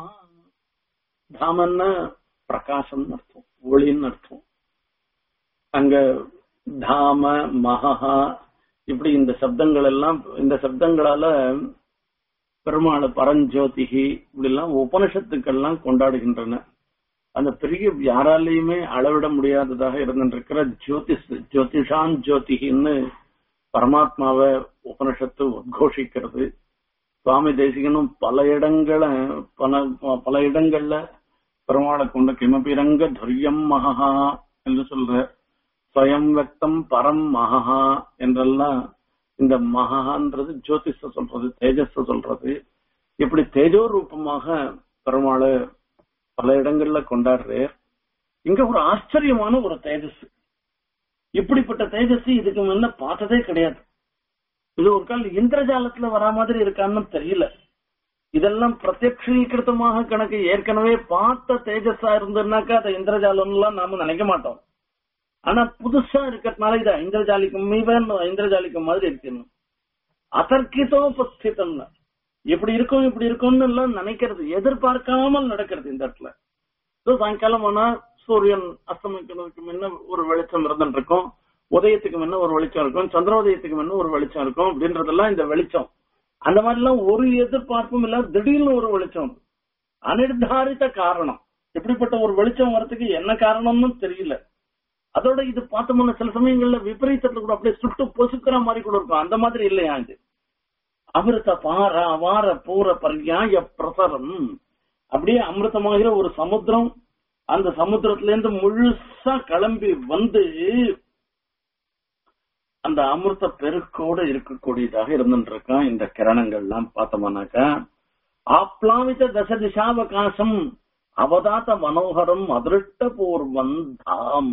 தாமன்னா பிரகாசம் அர்த்தம் ஒளின்னு அர்த்தம் அங்க தாம மகா இப்படி இந்த சப்தங்கள் எல்லாம் இந்த சப்தங்களால பெருமாள் பரஞ்சோதிகி இப்படி எல்லாம் உபனிஷத்துக்கெல்லாம் கொண்டாடுகின்றன அந்த பெரிய யாராலையுமே அளவிட முடியாததாக இருந்திருக்கிற ஜோதிஷ் ஜோதிஷான் ஜோதிகின்னு பரமாத்மாவை உபனிஷத்து உத்கோஷிக்கிறது சுவாமி தேசிகனும் பல இடங்களை பல பல இடங்கள்ல பெருமாளை கொண்ட கிமபிரங்க துரியம் மகா என்று சொல்ற ஸ்வயம் வக்தம் பரம் மகா என்றெல்லாம் இந்த மகான்றது ஜோதிஷ சொல்றது தேஜஸ் சொல்றது இப்படி தேஜோ ரூபமாக பெருமாளை பல இடங்கள்ல கொண்டாடுறார் இங்க ஒரு ஆச்சரியமான ஒரு தேஜஸ் இப்படிப்பட்ட தேஜஸ் இதுக்கு முன்ன பார்த்ததே கிடையாது இது ஒரு கால் இந்திரஜாலத்துல வரா மாதிரி இருக்கான்னு தெரியல இதெல்லாம் பிரத்யக்ஷீகிருத்தமாக கணக்கு ஏற்கனவே பார்த்த தேஜஸா இருந்ததுனாக்கா அதை இந்திரஜாலம் எல்லாம் நாம நினைக்க மாட்டோம் ஆனா புதுசா இருக்கிறதுனால இது இந்திரஜாலிக்கம் மீவன் இந்திரஜாலிக்கம் மாதிரி இருக்கணும் அதர்க்கிதோபஸ்திதம்னு இப்படி இருக்கும் இப்படி இருக்கும்னு எல்லாம் நினைக்கிறது எதிர்பார்க்காமல் நடக்கிறது இந்த இடத்துல சாயங்காலம் ஆனா சூரியன் அஸ்தமிக்கிறதுக்கு முன்ன ஒரு வெளிச்சம் இருந்துட்டு இருக்கும் உதயத்துக்கு முன்ன ஒரு வெளிச்சம் இருக்கும் சந்திரோதயத்துக்கு முன்ன ஒரு வெளிச்சம் இருக்கும் அப்படின்றதெல்லாம் இந்த வெளிச்சம் அந்த மாதிரி எல்லாம் ஒரு எதிர்பார்ப்பும் இல்ல திடீர்னு ஒரு வெளிச்சம் அனிர்தாரித்த காரணம் இப்படிப்பட்ட ஒரு வெளிச்சம் வரதுக்கு என்ன காரணம்னு தெரியல அதோட இது பார்த்தோம்னா சில சமயங்கள்ல விபரீதத்துல கூட அப்படியே சுட்டு பொசுக்கிற மாதிரி கூட இருக்கும் அந்த மாதிரி இல்லையா இது அமிர்த பார அவார பூர பர்யாய பிரசரம் அப்படியே அமிர்தமாகிற ஒரு சமுத்திரம் அந்த சமுத்திரத்துல இருந்து முழுசா கிளம்பி வந்து அந்த அமிர்த பெருக்கோட இருக்கக்கூடியதாக இருந்துட்டு இருக்கான் இந்த கிரணங்கள் எல்லாம் பார்த்தோம்னாக்கா ஆப்லாவித தச திசாவகாசம் அவதாத்த மனோகரம் அதிருஷ்ட பூர்வம் தாம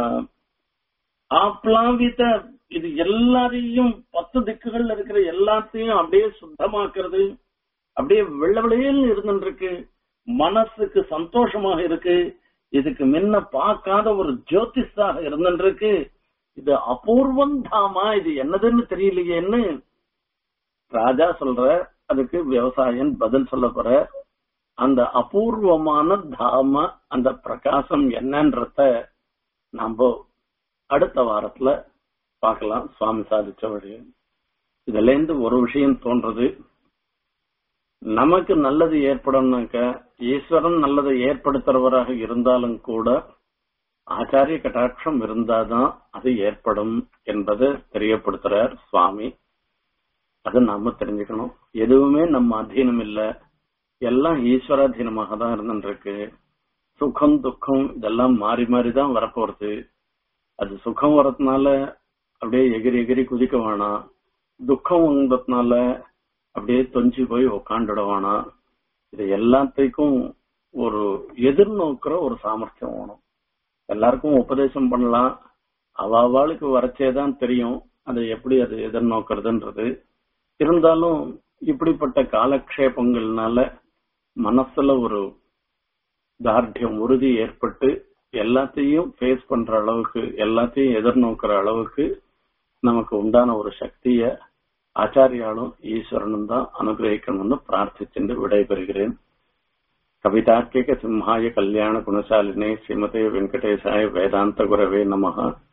ஆப்லாவித இது எல்லாரையும் பத்து திக்குகள்ல இருக்கிற எல்லாத்தையும் அப்படியே சுத்தமாக்குறது அப்படியே வெள்ள வெளியில் இருந்துட்டு இருக்கு மனசுக்கு சந்தோஷமாக இருக்கு இதுக்கு முன்ன பார்க்காத ஒரு ஜோதிஷாக இருந்துட்டு இருக்கு இது அபூர்வம் தாமா இது என்னதுன்னு தெரியலையேன்னு ராஜா சொல்ற அதுக்கு விவசாயன் பதில் சொல்ல போற அந்த அபூர்வமான தாம அந்த பிரகாசம் என்னன்றத நாம அடுத்த வாரத்துல பார்க்கலாம் சுவாமி சாதிச்ச வழி இதுல இருந்து ஒரு விஷயம் தோன்றது நமக்கு நல்லது ஏற்படும்னாக்க ஈஸ்வரன் நல்லதை ஏற்படுத்துறவராக இருந்தாலும் கூட ஆச்சாரிய கட்டாட்சம் இருந்தாதான் அது ஏற்படும் என்பதை தெரியப்படுத்துறார் சுவாமி அது நாம தெரிஞ்சுக்கணும் எதுவுமே நம்ம அധീனம் இல்ல எல்லாம் ஈஸ்வராதீனமாக தான் இருந்துருக்கு சுகம் துக்கம் இதெல்லாம் மாறி மாறி தான் வரப்போறது அது சுகம் வரதுனால அப்படியே எகிரி எகிரி குதிக்க வேணாம் துக்கம் வந்ததுனால அப்படியே தொஞ்சி போய் உக்காந்துட வேணாம் இது எல்லாத்துக்கும் ஒரு எதிர்நோக்கிற ஒரு சாமர்த்தியம் வேணும் எல்லாருக்கும் உபதேசம் பண்ணலாம் அவாளுக்கு வரச்சேதான் தெரியும் அதை எப்படி அது எதிர்நோக்கிறதுன்றது இருந்தாலும் இப்படிப்பட்ட காலக்ஷேபங்கள்னால மனசுல ஒரு தார்டியம் உறுதி ஏற்பட்டு எல்லாத்தையும் ஃபேஸ் பண்ற அளவுக்கு எல்லாத்தையும் எதிர்நோக்கிற அளவுக்கு நமக்கு உண்டான ஒரு சக்திய ஆச்சாரியாலும் ஈஸ்வரனும் தான் அனுகிரகிக்கணும்னு பிரார்த்திச்சுட்டு விடைபெறுகிறேன் கவிதார்க்கிக சிம்ஹாய கல்யாண குணசாலினே ஸ்ரீமதே வெங்கடேசாய வேதாந்த குரவே நமஹ